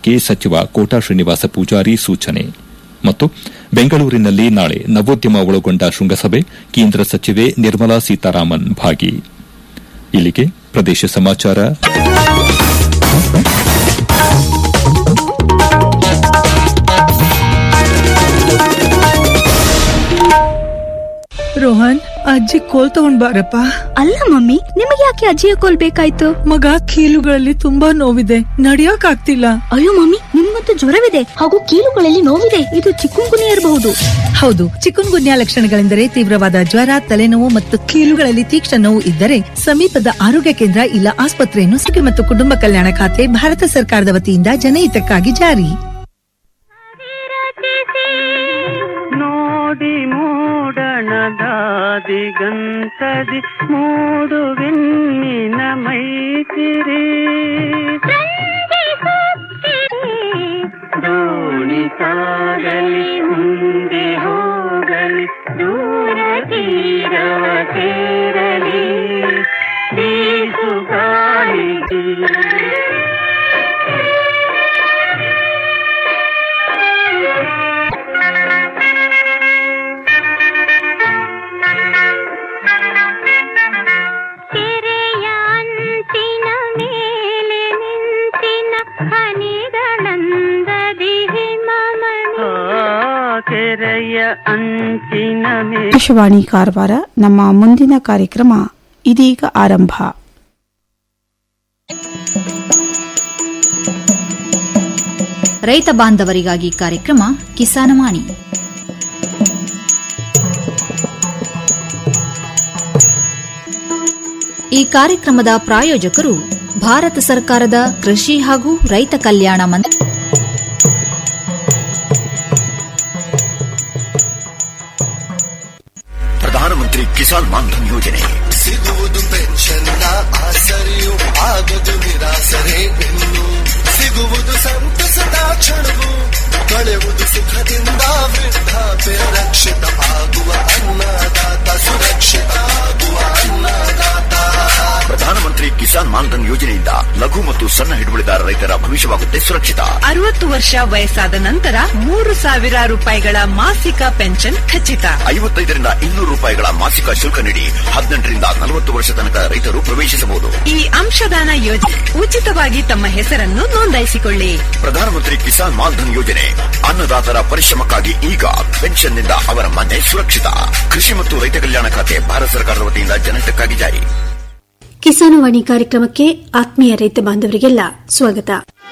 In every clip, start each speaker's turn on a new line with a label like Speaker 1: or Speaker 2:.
Speaker 1: ಬಗ್ಗೆ ಸಚಿವ ಕೋಟಾ ಶ್ರೀನಿವಾಸ ಪೂಜಾರಿ ಸೂಚನೆ ಮತ್ತು ಬೆಂಗಳೂರಿನಲ್ಲಿ ನಾಳೆ ನವೋದ್ಯಮ ಒಳಗೊಂಡ ಶೃಂಗಸಭೆ ಕೇಂದ್ರ ಸಚಿವೆ ನಿರ್ಮಲಾ ಸೀತಾರಾಮನ್ ಭಾಗಿ ಇಲ್ಲಿಗೆ ಪ್ರದೇಶ ಸಮಾಚಾರ
Speaker 2: ರೋಹನ್ ಅಜ್ಜಿ ಕೋಲ್ ತಗೊಂಡ್ ಬಾರಪ್ಪ
Speaker 3: ಅಲ್ಲ ಮಮ್ಮಿ ನಿಮಗೆ ಯಾಕೆ ಅಜ್ಜಿಯ ಕೋಲ್ ಬೇಕಾಯ್ತು
Speaker 2: ಮಗ ಕೀಲುಗಳಲ್ಲಿ ತುಂಬಾ ನೋವಿದೆ ನಡಿಯಕ್ ಆಗ್ತಿಲ್ಲ
Speaker 3: ಅಯ್ಯೋ ಮಮ್ಮಿ ನಿಮ್ಮಂತೂ ಜ್ವರವಿದೆ ಹಾಗೂ ಕೀಲುಗಳಲ್ಲಿ ನೋವಿದೆ ಇದು ಚಿಕ್ಕುಂಗುನಿ ಇರಬಹುದು
Speaker 2: ಹೌದು ಚಿಕನ್ ಗುನ್ಯಾ ಲಕ್ಷಣಗಳೆಂದರೆ ತೀವ್ರವಾದ ಜ್ವರ ತಲೆನೋವು ಮತ್ತು ಕೀಲುಗಳಲ್ಲಿ ತೀಕ್ಷ್ಣ ನೋವು ಇದ್ದರೆ ಸಮೀಪದ ಆರೋಗ್ಯ ಕೇಂದ್ರ ಇಲ್ಲ ಆಸ್ಪತ್ರೆಯನ್ನು ಆರೋಗ್ಯ ಮತ್ತು ಕುಟುಂಬ ಕಲ್ಯಾಣ ಖಾತೆ ಭಾರತ ಸರ್ಕಾರದ ವತಿಯಿಂದ ಜನಹಿತಕ್ಕಾಗಿ ಜಾರಿ
Speaker 4: ನೋಡಿ ಮೂಡಣದಾದಿಗಂತದಿ ಮೂಡುವೆನ್ನಿನ ಮೈತಿರಿ ದೋಣಿ ಸಾಗಲಿ ಮುಂದೆ ಹೋಗಲಿ ದೂರ ತೀರವ ಸೇರಲಿ ಬೀಸುಗಾಳಿಗೆ
Speaker 5: ಕೆರೆಯ ಅಂಚಿನ ಮೇಲೆ ನಿಂತಿನ ಹನಿಗಳಂದದಿ ಹಿಮಮಣಿ
Speaker 4: ಆ ಕೆರೆಯ ಅಂಚಿನ ಮೇಲೆ
Speaker 6: ಆಕಾಶವಾಣಿ ಕಾರವಾರ ನಮ್ಮ ಮುಂದಿನ ಕಾರ್ಯಕ್ರಮ ಇದೀಗ ಆರಂಭ
Speaker 7: ರೈತ ಬಾಂಧವರಿಗಾಗಿ ಕಾರ್ಯಕ್ರಮ ಕಿಸಾನವಾಣಿ ಈ ಕಾರ್ಯಕ್ರಮದ ಪ್ರಾಯೋಜಕರು ಭಾರತ ಸರ್ಕಾರದ ಕೃಷಿ ಹಾಗೂ ರೈತ ಕಲ್ಯಾಣ ಮಂತ್ರಿ
Speaker 8: ಪ್ರಧಾನಮಂತ್ರಿ ಕಿಸಾನ್ ಮಾನ್ಧನ್ ಯೋಜನೆ
Speaker 9: ಸಿಗುವುದು ಪೆನ್ಷನ್ನ ಆಸರೆಯು ಆಗದು ನಿರಾಸರೆ ಇನ್ನು ಸಿಗುವುದು ಸಂತಸದ ಕ್ಷಣವು ಕಳೆಯುವುದು ಸುಖದಿಂದ ವೃದ್ಧಾಪ್ಯ ರಕ್ಷಿತ ಆಗುವ ಅನ್ನದಾತ ಸುರಕ್ಷಿತ ಆಗುವ ಅನ್ನದಾತ
Speaker 8: ಪ್ರಧಾನಮಂತ್ರಿ ಕಿಸಾನ್ ಮಾನ್ಧನ್ ಯೋಜನೆಯಿಂದ ಲಘು ಮತ್ತು ಸಣ್ಣ ಹಿಡುವಳಿದಾರ ರೈತರ ಭವಿಷ್ಯವಾಗುತ್ತೆ ಸುರಕ್ಷಿತ
Speaker 10: ಅರವತ್ತು ವರ್ಷ ವಯಸ್ಸಾದ ನಂತರ ಮೂರು ಸಾವಿರ ರೂಪಾಯಿಗಳ ಮಾಸಿಕ ಪೆನ್ಷನ್ ಖಚಿತ
Speaker 8: ಐವತ್ತೈದರಿಂದ ಇನ್ನೂರು ರೂಪಾಯಿಗಳ ಮಾಸಿಕ ಶುಲ್ಕ ನೀಡಿ ಹದಿನೆಂಟರಿಂದ ನಲವತ್ತು ವರ್ಷ ತನಕ ರೈತರು ಪ್ರವೇಶಿಸಬಹುದು
Speaker 10: ಈ ಅಂಶದಾನ ಯೋಜನೆ ಉಚಿತವಾಗಿ ತಮ್ಮ ಹೆಸರನ್ನು ನೋಂದಾಯಿಸಿಕೊಳ್ಳಿ
Speaker 8: ಪ್ರಧಾನಮಂತ್ರಿ ಕಿಸಾನ್ ಮಾನ್ಧನ್ ಯೋಜನೆ ಅನ್ನದಾತರ ಪರಿಶ್ರಮಕ್ಕಾಗಿ ಈಗ ಪೆನ್ಷನ್ನಿಂದ ಅವರ ಮನೆ ಸುರಕ್ಷಿತ ಕೃಷಿ ಮತ್ತು ರೈತ ಕಲ್ಯಾಣ ಖಾತೆ ಭಾರತ ಸರ್ಕಾರದ ವತಿಯಿಂದ ಜನಹಿತಕ್ಕಾಗಿ ಜಾರಿ
Speaker 11: ಕಿಸಾನವಾಣಿ ಕಾರ್ಯಕ್ರಮಕ್ಕೆ ಆತ್ಮೀಯ ರೈತ ಬಾಂಧವರಿಗೆಲ್ಲ ಸ್ವಾಗತ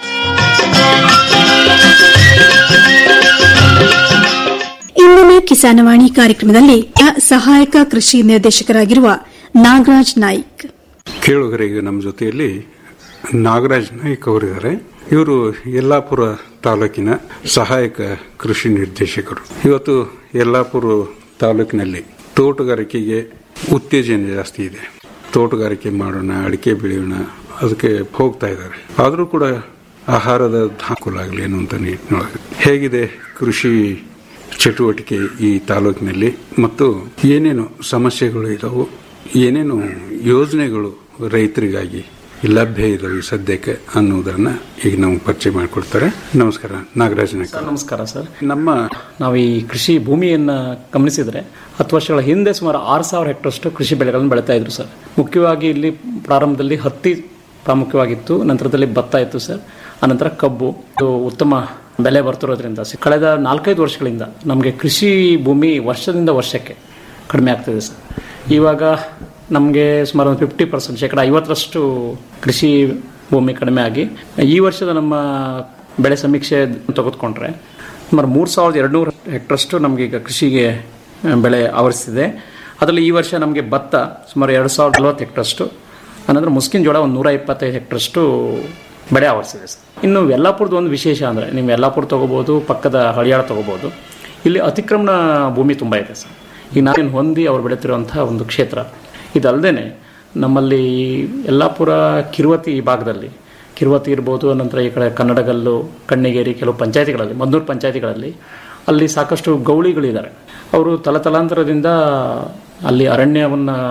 Speaker 11: ಇಂದಿನ ಕಿಸಾನವಾಣಿ ಕಾರ್ಯಕ್ರಮದಲ್ಲಿ ಸಹಾಯಕ ಕೃಷಿ ನಿರ್ದೇಶಕರಾಗಿರುವ ನಾಗರಾಜ್ ನಾಯ್ಕ್
Speaker 12: ಕೇಳುಗರಿಗೆ ನಮ್ಮ ಜೊತೆಯಲ್ಲಿ ನಾಗರಾಜ್ ನಾಯ್ಕ್ ಅವರಿದ್ದಾರೆ ಇವರು ಯಲ್ಲಾಪುರ ತಾಲೂಕಿನ ಸಹಾಯಕ ಕೃಷಿ ನಿರ್ದೇಶಕರು ಇವತ್ತು ಯಲ್ಲಾಪುರ ತಾಲೂಕಿನಲ್ಲಿ ತೋಟಗಾರಿಕೆಗೆ ಉತ್ತೇಜನ ಜಾಸ್ತಿ ಇದೆ ತೋಟಗಾರಿಕೆ ಮಾಡೋಣ ಅಡಿಕೆ ಬೆಳೆಯೋಣ ಅದಕ್ಕೆ ಹೋಗ್ತಾ ಇದ್ದಾರೆ ಆದರೂ ಕೂಡ ಆಹಾರದ ಅನುಕೂಲ ಆಗಲಿ ಅನ್ನುವಂಥ ನಿಟ್ಟಿನೊಳಗೆ ಹೇಗಿದೆ ಕೃಷಿ ಚಟುವಟಿಕೆ ಈ ತಾಲೂಕಿನಲ್ಲಿ ಮತ್ತು ಏನೇನು ಸಮಸ್ಯೆಗಳು ಇದಾವು ಏನೇನು ಯೋಜನೆಗಳು ರೈತರಿಗಾಗಿ ಲಭ್ಯ ಇದಾವೆ ಈ ಸದ್ಯಕ್ಕೆ ಅನ್ನೋದನ್ನ ಈಗ ನಾವು ಪರಿಚಯ ಮಾಡಿಕೊಡ್ತಾರೆ ನಮಸ್ಕಾರ ನಾಗರಾಜ್ ನಾಯ್ಕ
Speaker 13: ಸರ್ ನಮಸ್ಕಾರ ಸರ್
Speaker 12: ನಮ್ಮ
Speaker 13: ನಾವು ಈ ಕೃಷಿ ಭೂಮಿಯನ್ನ ಗಮನಿಸಿದ್ರೆ ಹತ್ತು ವರ್ಷಗಳ ಹಿಂದೆ ಸುಮಾರು ಆರು ಸಾವಿರ ಹೆಕ್ಟರ್ಷ್ಟು ಕೃಷಿ ಬೆಳೆಗಳನ್ನು ಬೆಳೀತಾ ಇದ್ರು ಸರ್ ಮುಖ್ಯವಾಗಿ ಇಲ್ಲಿ ಪ್ರಾರಂಭದಲ್ಲಿ ಹತ್ತಿ ಪ್ರಾಮುಖ್ಯವಾಗಿತ್ತು ನಂತರದಲ್ಲಿ ಭತ್ತ ಇತ್ತು ಸರ್ ಅನಂತರ ಕಬ್ಬು ಇದು ಉತ್ತಮ ಬೆಲೆ ಬರ್ತಿರೋದ್ರಿಂದ ಕಳೆದ ನಾಲ್ಕೈದು ವರ್ಷಗಳಿಂದ ನಮಗೆ ಕೃಷಿ ಭೂಮಿ ವರ್ಷದಿಂದ ವರ್ಷಕ್ಕೆ ಕಡಿಮೆ ಆಗ್ತಿದೆ ಸರ್ ಇವಾಗ ನಮಗೆ ಸುಮಾರು ಒಂದು ಫಿಫ್ಟಿ ಪರ್ಸೆಂಟ್ ಶೇಕಡ ಐವತ್ತರಷ್ಟು ಕೃಷಿ ಭೂಮಿ ಕಡಿಮೆ ಆಗಿ ಈ ವರ್ಷದ ನಮ್ಮ ಬೆಳೆ ಸಮೀಕ್ಷೆ ತೆಗೆದುಕೊಂಡ್ರೆ ಸುಮಾರು ಮೂರು ಸಾವಿರದ ಎರಡುನೂರು ಹೆಕ್ಟರ್ಷ್ಟು ನಮಗೆ ಈಗ ಕೃಷಿಗೆ ಬೆಳೆ ಆವರಿಸ್ತಿದೆ ಅದರಲ್ಲಿ ಈ ವರ್ಷ ನಮಗೆ ಭತ್ತ ಸುಮಾರು ಎರಡು ಸಾವಿರದ ನಲವತ್ತು ಹೆಕ್ಟರ್ಷ್ಟು ಅನಂತರ ಮುಸ್ಕಿನ ಜೋಳ ಒಂದು ನೂರ ಇಪ್ಪತ್ತೈದು ಹೆಕ್ಟರ್ಷ್ಟು ಬೆಳೆ ಆವರಿಸಿದೆ ಸರ್ ಇನ್ನು ಯಲ್ಲಾಪುರದ ಒಂದು ವಿಶೇಷ ಅಂದರೆ ನೀವು ಯಲ್ಲಾಪುರ ತಗೋಬೋದು ಪಕ್ಕದ ಹಳಿಯಾಳ ತಗೋಬೋದು ಇಲ್ಲಿ ಅತಿಕ್ರಮಣ ಭೂಮಿ ತುಂಬ ಇದೆ ಸರ್ ಈಗ ನಾವೇನು ಹೊಂದಿ ಅವ್ರು ಬೆಳೀತಿರುವಂತಹ ಒಂದು ಕ್ಷೇತ್ರ ಇದಲ್ಲದೆ ನಮ್ಮಲ್ಲಿ ಯಲ್ಲಾಪುರ ಕಿರುವತಿ ಈ ಭಾಗದಲ್ಲಿ ಕಿರುವತಿ ಇರ್ಬೋದು ನಂತರ ಈ ಕಡೆ ಕನ್ನಡಗಲ್ಲು ಕಣ್ಣಿಗೇರಿ ಕೆಲವು ಪಂಚಾಯತಿಗಳಲ್ಲಿ ಮದ್ದೂರು ಪಂಚಾಯತಿಗಳಲ್ಲಿ ಅಲ್ಲಿ ಸಾಕಷ್ಟು ಗೌಳಿಗಳಿದ್ದಾರೆ ಅವರು ತಲತಲಾಂತರದಿಂದ ಅಲ್ಲಿ ಅರಣ್ಯವನ್ನು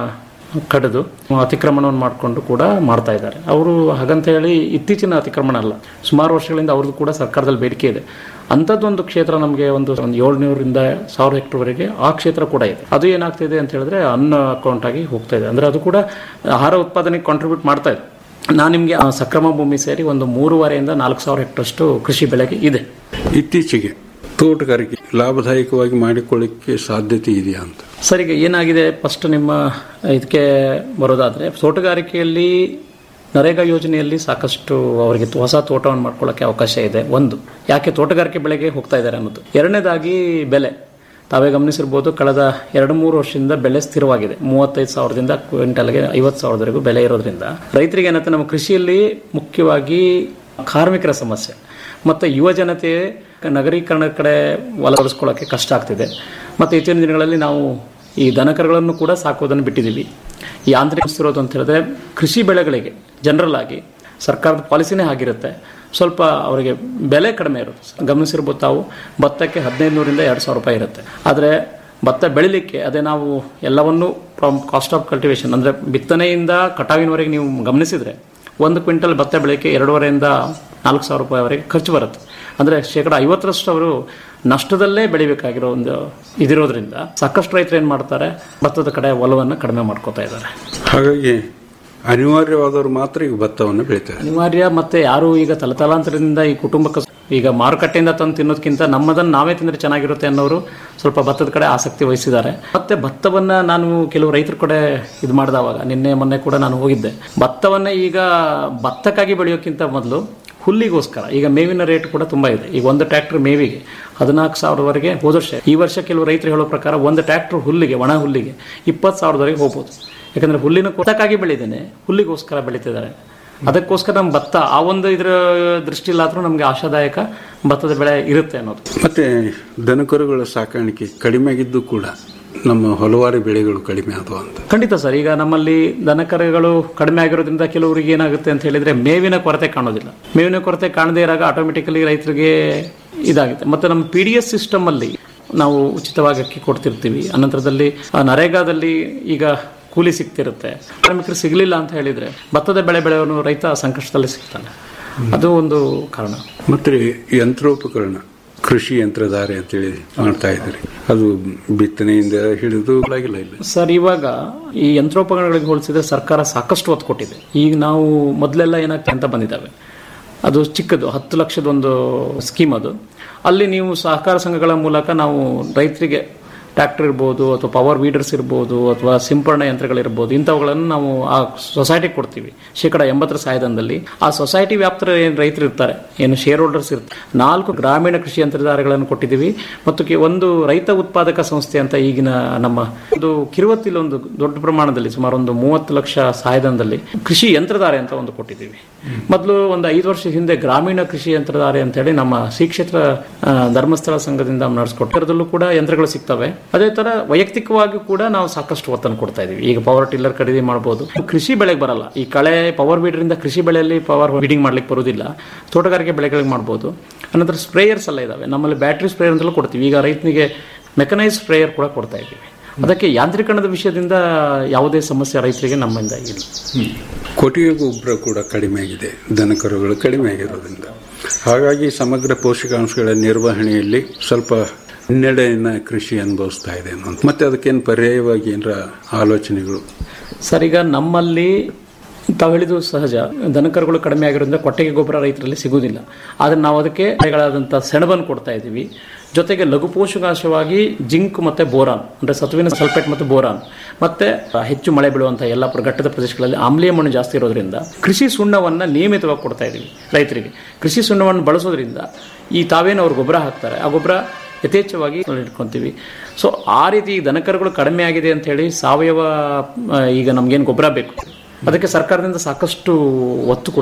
Speaker 13: ಕಡಿದು ಅತಿಕ್ರಮಣವನ್ನು ಮಾಡಿಕೊಂಡು ಕೂಡ ಮಾಡ್ತಾ ಇದ್ದಾರೆ ಅವರು ಹಾಗಂತ ಹೇಳಿ ಇತ್ತೀಚಿನ ಅತಿಕ್ರಮಣ ಅಲ್ಲ ಸುಮಾರು ವರ್ಷಗಳಿಂದ ಅವ್ರದ್ದು ಕೂಡ ಸರ್ಕಾರದಲ್ಲಿ ಬೇಡಿಕೆ ಇದೆ ಅಂಥದ್ದೊಂದು ಕ್ಷೇತ್ರ ನಮಗೆ ಒಂದು ಒಂದು ಏಳ್ನೂರಿಂದ ಸಾವಿರ ಹೆಕ್ಟರ್ವರೆಗೆ ಆ ಕ್ಷೇತ್ರ ಕೂಡ ಇದೆ ಅದು ಏನಾಗ್ತಿದೆ ಅಂತ ಹೇಳಿದ್ರೆ ಅನ್ನ ಅಕೌಂಟ್ ಆಗಿ ಹೋಗ್ತಾ ಇದೆ ಅಂದ್ರೆ ಅದು ಕೂಡ ಆಹಾರ ಉತ್ಪಾದನೆಗೆ ಕಾಂಟ್ರಿಬ್ಯೂಟ್ ಮಾಡ್ತಾ ಇದೆ ನಾನು ನಿಮಗೆ ಆ ಸಕ್ರಮ ಭೂಮಿ ಸೇರಿ ಒಂದು ಮೂರುವರೆಯಿಂದ ನಾಲ್ಕು ಸಾವಿರ ಹೆಕ್ಟರ್ಷ್ಟು ಕೃಷಿ ಬೆಳೆಗೆ ಇದೆ
Speaker 12: ಇತ್ತೀಚೆಗೆ ತೋಟಗಾರಿಕೆ ಲಾಭದಾಯಕವಾಗಿ ಮಾಡಿಕೊಳ್ಳಿಕ್ಕೆ ಸಾಧ್ಯತೆ ಇದೆಯಾ ಅಂತ
Speaker 13: ಸರ್ ಈಗ ಏನಾಗಿದೆ ಫಸ್ಟ್ ನಿಮ್ಮ ಇದಕ್ಕೆ ಬರೋದಾದ್ರೆ ತೋಟಗಾರಿಕೆಯಲ್ಲಿ ನರೇಗಾ ಯೋಜನೆಯಲ್ಲಿ ಸಾಕಷ್ಟು ಅವರಿಗೆ ಹೊಸ ತೋಟವನ್ನು ಮಾಡ್ಕೊಳ್ಳೋಕೆ ಅವಕಾಶ ಇದೆ ಒಂದು ಯಾಕೆ ತೋಟಗಾರಿಕೆ ಬೆಳೆಗೆ ಹೋಗ್ತಾ ಇದ್ದಾರೆ ಅನ್ನೋದು ಎರಡನೇದಾಗಿ ಬೆಲೆ ತಾವೇ ಗಮನಿಸಿರ್ಬೋದು ಕಳೆದ ಎರಡು ಮೂರು ವರ್ಷದಿಂದ ಬೆಲೆ ಸ್ಥಿರವಾಗಿದೆ ಮೂವತ್ತೈದು ಸಾವಿರದಿಂದ ಕ್ವಿಂಟಲ್ಗೆ ಐವತ್ತು ಸಾವಿರದವರೆಗೂ ಬೆಲೆ ಇರೋದ್ರಿಂದ ರೈತರಿಗೆ ಏನಂತ ನಮ್ಮ ಕೃಷಿಯಲ್ಲಿ ಮುಖ್ಯವಾಗಿ ಕಾರ್ಮಿಕರ ಸಮಸ್ಯೆ ಮತ್ತು ಯುವ ಜನತೆ ನಗರೀಕರಣ ಕಡೆ ಒಲಗೊಳಿಸ್ಕೊಳ್ಳೋಕೆ ಕಷ್ಟ ಆಗ್ತಿದೆ ಮತ್ತು ಇತ್ತೀಚಿನ ದಿನಗಳಲ್ಲಿ ನಾವು ಈ ದನಕರುಗಳನ್ನು ಕೂಡ ಸಾಕೋದನ್ನು ಬಿಟ್ಟಿದ್ದೀವಿ ಯಾಂತ್ರೀಕರಿಸಿರೋದು ಅಂತ ಹೇಳಿದ್ರೆ ಕೃಷಿ ಬೆಳೆಗಳಿಗೆ ಜನರಲ್ ಆಗಿ ಸರ್ಕಾರದ ಪಾಲಿಸಿನೇ ಆಗಿರುತ್ತೆ ಸ್ವಲ್ಪ ಅವರಿಗೆ ಬೆಲೆ ಕಡಿಮೆ ಇರುತ್ತೆ ಗಮನಿಸಿರ್ಬೋದು ತಾವು ಭತ್ತಕ್ಕೆ ಹದಿನೈದು ನೂರಿಂದ ಎರಡು ಸಾವಿರ ರೂಪಾಯಿ ಇರುತ್ತೆ ಆದರೆ ಭತ್ತ ಬೆಳಿಲಿಕ್ಕೆ ಅದೇ ನಾವು ಎಲ್ಲವನ್ನೂ ಫ್ರಮ್ ಕಾಸ್ಟ್ ಆಫ್ ಕಲ್ಟಿವೇಶನ್ ಅಂದರೆ ಬಿತ್ತನೆಯಿಂದ ಕಟಾವಿನವರೆಗೆ ನೀವು ಗಮನಿಸಿದರೆ ಒಂದು ಕ್ವಿಂಟಲ್ ಭತ್ತ ಬೆಳೆಯಕ್ಕೆ ಎರಡೂವರೆಯಿಂದ ನಾಲ್ಕು ಸಾವಿರ ರೂಪಾಯಿವರೆಗೆ ಖರ್ಚು ಬರುತ್ತೆ ಅಂದರೆ ಶೇಕಡ ಐವತ್ತರಷ್ಟು ಅವರು ನಷ್ಟದಲ್ಲೇ ಬೆಳಿಬೇಕಾಗಿರೋ ಒಂದು ಇದಿರೋದ್ರಿಂದ ಸಾಕಷ್ಟು ರೈತರು ಏನು ಮಾಡ್ತಾರೆ ಭತ್ತದ ಕಡೆ ಒಲವನ್ನು ಕಡಿಮೆ ಮಾಡ್ಕೋತಾ ಇದ್ದಾರೆ
Speaker 12: ಹಾಗಾಗಿ ಅನಿವಾರ್ಯವಾದವರು ಮಾತ್ರ ಈಗ ಭತ್ತವನ್ನು ಬೆಳೀತಾರೆ
Speaker 13: ಅನಿವಾರ್ಯ ಮತ್ತೆ ಯಾರು ಈಗ ತಲತಲಾಂತರದಿಂದ ಈ ಕುಟುಂಬಕ್ಕೆ ಈಗ ಮಾರುಕಟ್ಟೆಯಿಂದ ತಂದು ತಿನ್ನೋದಕ್ಕಿಂತ ನಮ್ಮದನ್ನು ನಾವೇ ತಿಂದರೆ ಚೆನ್ನಾಗಿರುತ್ತೆ ಅನ್ನೋರು ಸ್ವಲ್ಪ ಭತ್ತದ ಕಡೆ ಆಸಕ್ತಿ ವಹಿಸಿದ್ದಾರೆ ಮತ್ತೆ ಭತ್ತವನ್ನ ನಾನು ಕೆಲವು ರೈತರ ಕಡೆ ಇದು ಮಾಡಿದವಾಗ ನಿನ್ನೆ ಮೊನ್ನೆ ಕೂಡ ನಾನು ಹೋಗಿದ್ದೆ ಭತ್ತವನ್ನ ಈಗ ಭತ್ತಕ್ಕಾಗಿ ಬೆಳೆಯೋಕ್ಕಿಂತ ಮೊದಲು ಹುಲ್ಲಿಗೋಸ್ಕರ ಈಗ ಮೇವಿನ ರೇಟ್ ಕೂಡ ತುಂಬಾ ಇದೆ ಈಗ ಒಂದು ಟ್ರ್ಯಾಕ್ಟರ್ ಮೇವಿಗೆ ಹದಿನಾಲ್ಕು ಸಾವಿರವರೆಗೆ ಹೋದ ವರ್ಷ ಈ ವರ್ಷ ಕೆಲವು ರೈತರು ಹೇಳೋ ಪ್ರಕಾರ ಒಂದು ಟ್ರ್ಯಾಕ್ಟರ್ ಹುಲ್ಲಿಗೆ ಒಣ ಹುಲ್ಲಿಗೆ ಇಪ್ಪತ್ತು ಸಾವಿರದವರೆಗೆ ಹೋಗ್ಬೋದು ಯಾಕಂದ್ರೆ ಹುಲ್ಲಿನ ಕೊಟ್ಟಕ್ಕಾಗಿ ಬೆಳೆದೇನೆ ಹುಲ್ಲಿಗೋಸ್ಕರ ಬೆಳೀತಿದ್ದಾರೆ ಅದಕ್ಕೋಸ್ಕರ ನಮ್ಮ ಭತ್ತ ಆ ಒಂದು ಇದರ ದೃಷ್ಟಿಲಾದ್ರೂ ನಮಗೆ ಆಶಾದಾಯಕ ಭತ್ತದ ಬೆಳೆ ಇರುತ್ತೆ ಅನ್ನೋದು
Speaker 12: ಮತ್ತೆ ದನಕರುಗಳ ಸಾಕಾಣಿಕೆ ಕಡಿಮೆ ಆಗಿದ್ದು ಕೂಡ ನಮ್ಮ ಹಲವಾರು ಬೆಳೆಗಳು ಕಡಿಮೆ ಆದವು ಅಂತ
Speaker 13: ಖಂಡಿತ ಸರ್ ಈಗ ನಮ್ಮಲ್ಲಿ ದನಕರುಗಳು ಕಡಿಮೆ ಆಗಿರೋದ್ರಿಂದ ಕೆಲವರಿಗೆ ಏನಾಗುತ್ತೆ ಅಂತ ಹೇಳಿದ್ರೆ ಮೇವಿನ ಕೊರತೆ ಕಾಣೋದಿಲ್ಲ ಮೇವಿನ ಕೊರತೆ ಕಾಣದೇ ಇರಾಗ ಆಟೋಮೆಟಿಕಲಿ ರೈತರಿಗೆ ಇದಾಗುತ್ತೆ ಮತ್ತೆ ನಮ್ಮ ಪಿ ಡಿ ಎಸ್ ಸಿಸ್ಟಮ್ ಅಲ್ಲಿ ನಾವು ಉಚಿತವಾಗಿ ಅಕ್ಕಿ ಕೊಡ್ತಿರ್ತೀವಿ ಅನಂತರದಲ್ಲಿ ಆ ನರೇಗಾದಲ್ಲಿ ಈಗ ಕೂಲಿ ಸಿಗ್ತಿರುತ್ತೆ ಕಾರ್ಮಿಕರು ಸಿಗಲಿಲ್ಲ ಅಂತ ಹೇಳಿದ್ರೆ ಭತ್ತದ ಬೆಳೆ ಬೆಳೆಯೋನು ರೈತ ಸಂಕಷ್ಟದಲ್ಲಿ ಸಿಗ್ತಾನೆ ಅದು ಒಂದು ಕಾರಣ
Speaker 12: ಮತ್ತೆ ಯಂತ್ರೋಪಕರಣ ಕೃಷಿ ಯಂತ್ರಧಾರೆ ಅಂತೇಳಿ ಮಾಡ್ತಾ ಇದ್ದಾರೆ ಅದು ಬಿತ್ತನೆಯಿಂದ ಹಿಡಿದು ಆಗಿಲ್ಲ ಇಲ್ಲ
Speaker 13: ಸರ್ ಇವಾಗ ಈ ಯಂತ್ರೋಪಕರಣಗಳಿಗೆ ಹೋಲಿಸಿದ್ರೆ ಸರ್ಕಾರ ಸಾಕಷ್ಟು ಒತ್ತು ಕೊಟ್ಟಿದೆ ಈಗ ನಾವು ಮೊದಲೆಲ್ಲ ಏನಾಗ್ತದೆ ಅಂತ ಬಂದಿದ್ದಾವೆ ಅದು ಚಿಕ್ಕದು ಹತ್ತು ಲಕ್ಷದ ಒಂದು ಸ್ಕೀಮ್ ಅದು ಅಲ್ಲಿ ನೀವು ಸಹಕಾರ ಸಂಘಗಳ ಮೂಲಕ ನಾವು ರೈತರಿಗೆ ಟ್ರ್ಯಾಕ್ಟರ್ ಇರ್ಬೋದು ಅಥವಾ ಪವರ್ ವೀಡರ್ಸ್ ಇರ್ಬೋದು ಅಥವಾ ಸಿಂಪರಣೆ ಯಂತ್ರಗಳಿರ್ಬೋದು ಇಂಥವುಗಳನ್ನು ನಾವು ಆ ಸೊಸೈಟಿಗೆ ಕೊಡ್ತೀವಿ ಶೇಕಡ ಎಂಬತ್ತರ ಸಹಾಯಧನದಲ್ಲಿ ಆ ಸೊಸೈಟಿ ವ್ಯಾಪ್ತರ ಏನು ರೈತರು ಇರ್ತಾರೆ ಏನು ಶೇರ್ ಹೋಲ್ಡರ್ಸ್ ಇರ್ತಾರೆ ನಾಲ್ಕು ಗ್ರಾಮೀಣ ಕೃಷಿ ಯಂತ್ರಧಾರಗಳನ್ನು ಕೊಟ್ಟಿದ್ದೀವಿ ಮತ್ತು ಕೆ- ಒಂದು ರೈತ ಉತ್ಪಾದಕ ಸಂಸ್ಥೆ ಅಂತ ಈಗಿನ ನಮ್ಮ ಒಂದು ಕಿರುವತ್ತಿಲ್ ಒಂದು ದೊಡ್ಡ ಪ್ರಮಾಣದಲ್ಲಿ ಸುಮಾರು ಒಂದು ಮೂವತ್ತು ಲಕ್ಷ ಸಹಾಯಧನದಲ್ಲಿ ಕೃಷಿ ಯಂತ್ರಧಾರೆ ಅಂತ ಒಂದು ಕೊಟ್ಟಿದ್ದೀವಿ ಮೊದಲು ಒಂದು ಐದು ವರ್ಷದ ಹಿಂದೆ ಗ್ರಾಮೀಣ ಕೃಷಿ ಯಂತ್ರಧಾರೆ ಅಂತ ಹೇಳಿ ನಮ್ಮ ಶ್ರೀ ಕ್ಷೇತ್ರ ಆ, ಧರ್ಮಸ್ಥಳ ಸಂಘದಿಂದ ನಡೆಸ್ಕೊಟ್ಟಿರೋದಲ್ಲೂ ಕೂಡ ಯಂತ್ರಗಳು ಸಿಗ್ತವೆ ಅದೇ ತರ ವೈಯಕ್ತಿಕವಾಗಿ ಕೂಡ ನಾವು ಸಾಕಷ್ಟು ಒತ್ತನ್ನು ಕೊಡ್ತಾ ಇದೀವಿ ಈಗ ಪವರ್ ಟಿಲ್ಲರ್ ಖರೀದಿ ಮಾಡಬಹುದು ಕೃಷಿ ಬೆಳೆಗೆ ಬರಲ್ಲ ಈ ಕಳೆ ಪವರ್ ಬೀಡರಿಂದ ಕೃಷಿ ಬೆಳೆಯಲ್ಲಿ ಪವರ್ ಬೀಡಿಂಗ್ ಮಾಡ್ಲಿಕ್ಕೆ ಬರೋದಿಲ್ಲ ತೋಟಗಾರಿಕೆ ಬೆಳೆಗಳಿಗೆ ಮಾಡ್ಬೋದು ಅನಂತರ ಸ್ಪ್ರೇಯರ್ಸ್ ಎಲ್ಲ ಇದಾವೆ ನಮ್ಮಲ್ಲಿ ಬ್ಯಾಟ್ರಿ ಸ್ಪ್ರೇಯರ್ ಅಂತಲೂ ಕೊಡ್ತೀವಿ ಈಗ ರೈತನಿಗೆ ಮೆಕನೈಸ್ ಸ್ಪ್ರೇಯರ್ ಕೂಡ ಕೊಡ್ತಾ ಇದ್ದೀವಿ ಅದಕ್ಕೆ ಯಾಂತ್ರೀಕರಣದ ವಿಷಯದಿಂದ ಯಾವುದೇ ಸಮಸ್ಯೆ ರೈತರಿಗೆ ನಮ್ಮಿಂದ ಇಲ್ಲ
Speaker 12: ಕೊಟ್ಟಿಗೆ ಗೊಬ್ಬರ ಕೂಡ ಕಡಿಮೆ ಆಗಿದೆ ದನಕರುಗಳು ಕಡಿಮೆ ಆಗಿರೋದ್ರಿಂದ ಹಾಗಾಗಿ ಸಮಗ್ರ ಪೋಷಕಾಂಶಗಳ ನಿರ್ವಹಣೆಯಲ್ಲಿ ಸ್ವಲ್ಪ ಹಿನ್ನಡೆಯನ್ನ ಕೃಷಿ ಅನುಭವಿಸ್ತಾ ಇದೆ ಅನ್ನೋ ಮತ್ತೆ ಅದಕ್ಕೇನು ಪರ್ಯಾಯವಾಗಿ ಏನರ ಆಲೋಚನೆಗಳು
Speaker 13: ಸರ್ ಈಗ ನಮ್ಮಲ್ಲಿ ತಾವು ಹೇಳಿದ್ದು ಸಹಜ ದನಕರುಗಳು ಕಡಿಮೆ ಆಗಿರೋದ್ರಿಂದ ಕೊಟ್ಟಿಗೆ ಗೊಬ್ಬರ ರೈತರಲ್ಲಿ ಸಿಗುವುದಿಲ್ಲ ಆದರೆ ನಾವು ಅದಕ್ಕೆ ಬೆಳೆಗಳಾದಂಥ ಸೆಣಬನ್ನು ಕೊಡ್ತಾ ಇದ್ದೀವಿ ಜೊತೆಗೆ ಲಘು ಪೋಷಕಾಂಶವಾಗಿ ಜಿಂಕ್ ಮತ್ತೆ ಬೋರಾನ್ ಅಂದ್ರೆ ಸತುವಿನ ಸಲ್ಫೇಟ್ ಮತ್ತು ಬೋರಾನ್ ಮತ್ತೆ ಹೆಚ್ಚು ಮಳೆ ಬೀಳುವಂತಹ ಎಲ್ಲ ಪ್ರ- ಘಟ್ಟದ ಪ್ರದೇಶಗಳಲ್ಲಿ ಆಮ್ಲೀಯ ಮಣ್ಣು ಜಾಸ್ತಿ ಇರೋದ್ರಿಂದ ಕೃಷಿ ಸುಣ್ಣವನ್ನ ನಿಯಮಿತವಾಗಿ ಕೊಡ್ತಾ ಇದ್ದೀವಿ ರೈತರಿಗೆ ಕೃಷಿ ಸುಣ್ಣವನ್ನು ಬಳಸೋದ್ರಿಂದ ಈ ತಾವೇನು ಅವ್ರು ಗೊಬ್ಬರ ಹಾಕ್ತಾರೆ ಆ ಗೊಬ್ಬರ ಯಥೇಚ್ಛವಾಗಿ ಇಟ್ಕೊಂತೀವಿ ಸೊ ಆ ರೀತಿ ಈ ದನಕರುಗಳು ಕಡಿಮೆ ಆಗಿದೆ ಅಂತ ಹೇಳಿ ಸಾವಯವ ಆ, ಈಗ ನಮ್ಗೇನು ಗೊಬ್ಬರ ಬೇಕು ಅದಕ್ಕೆ ಸರ್ಕಾರದಿಂದ ಸಾಕಷ್ಟು ಒತ್ತು ಕೂಡ ಇದೆ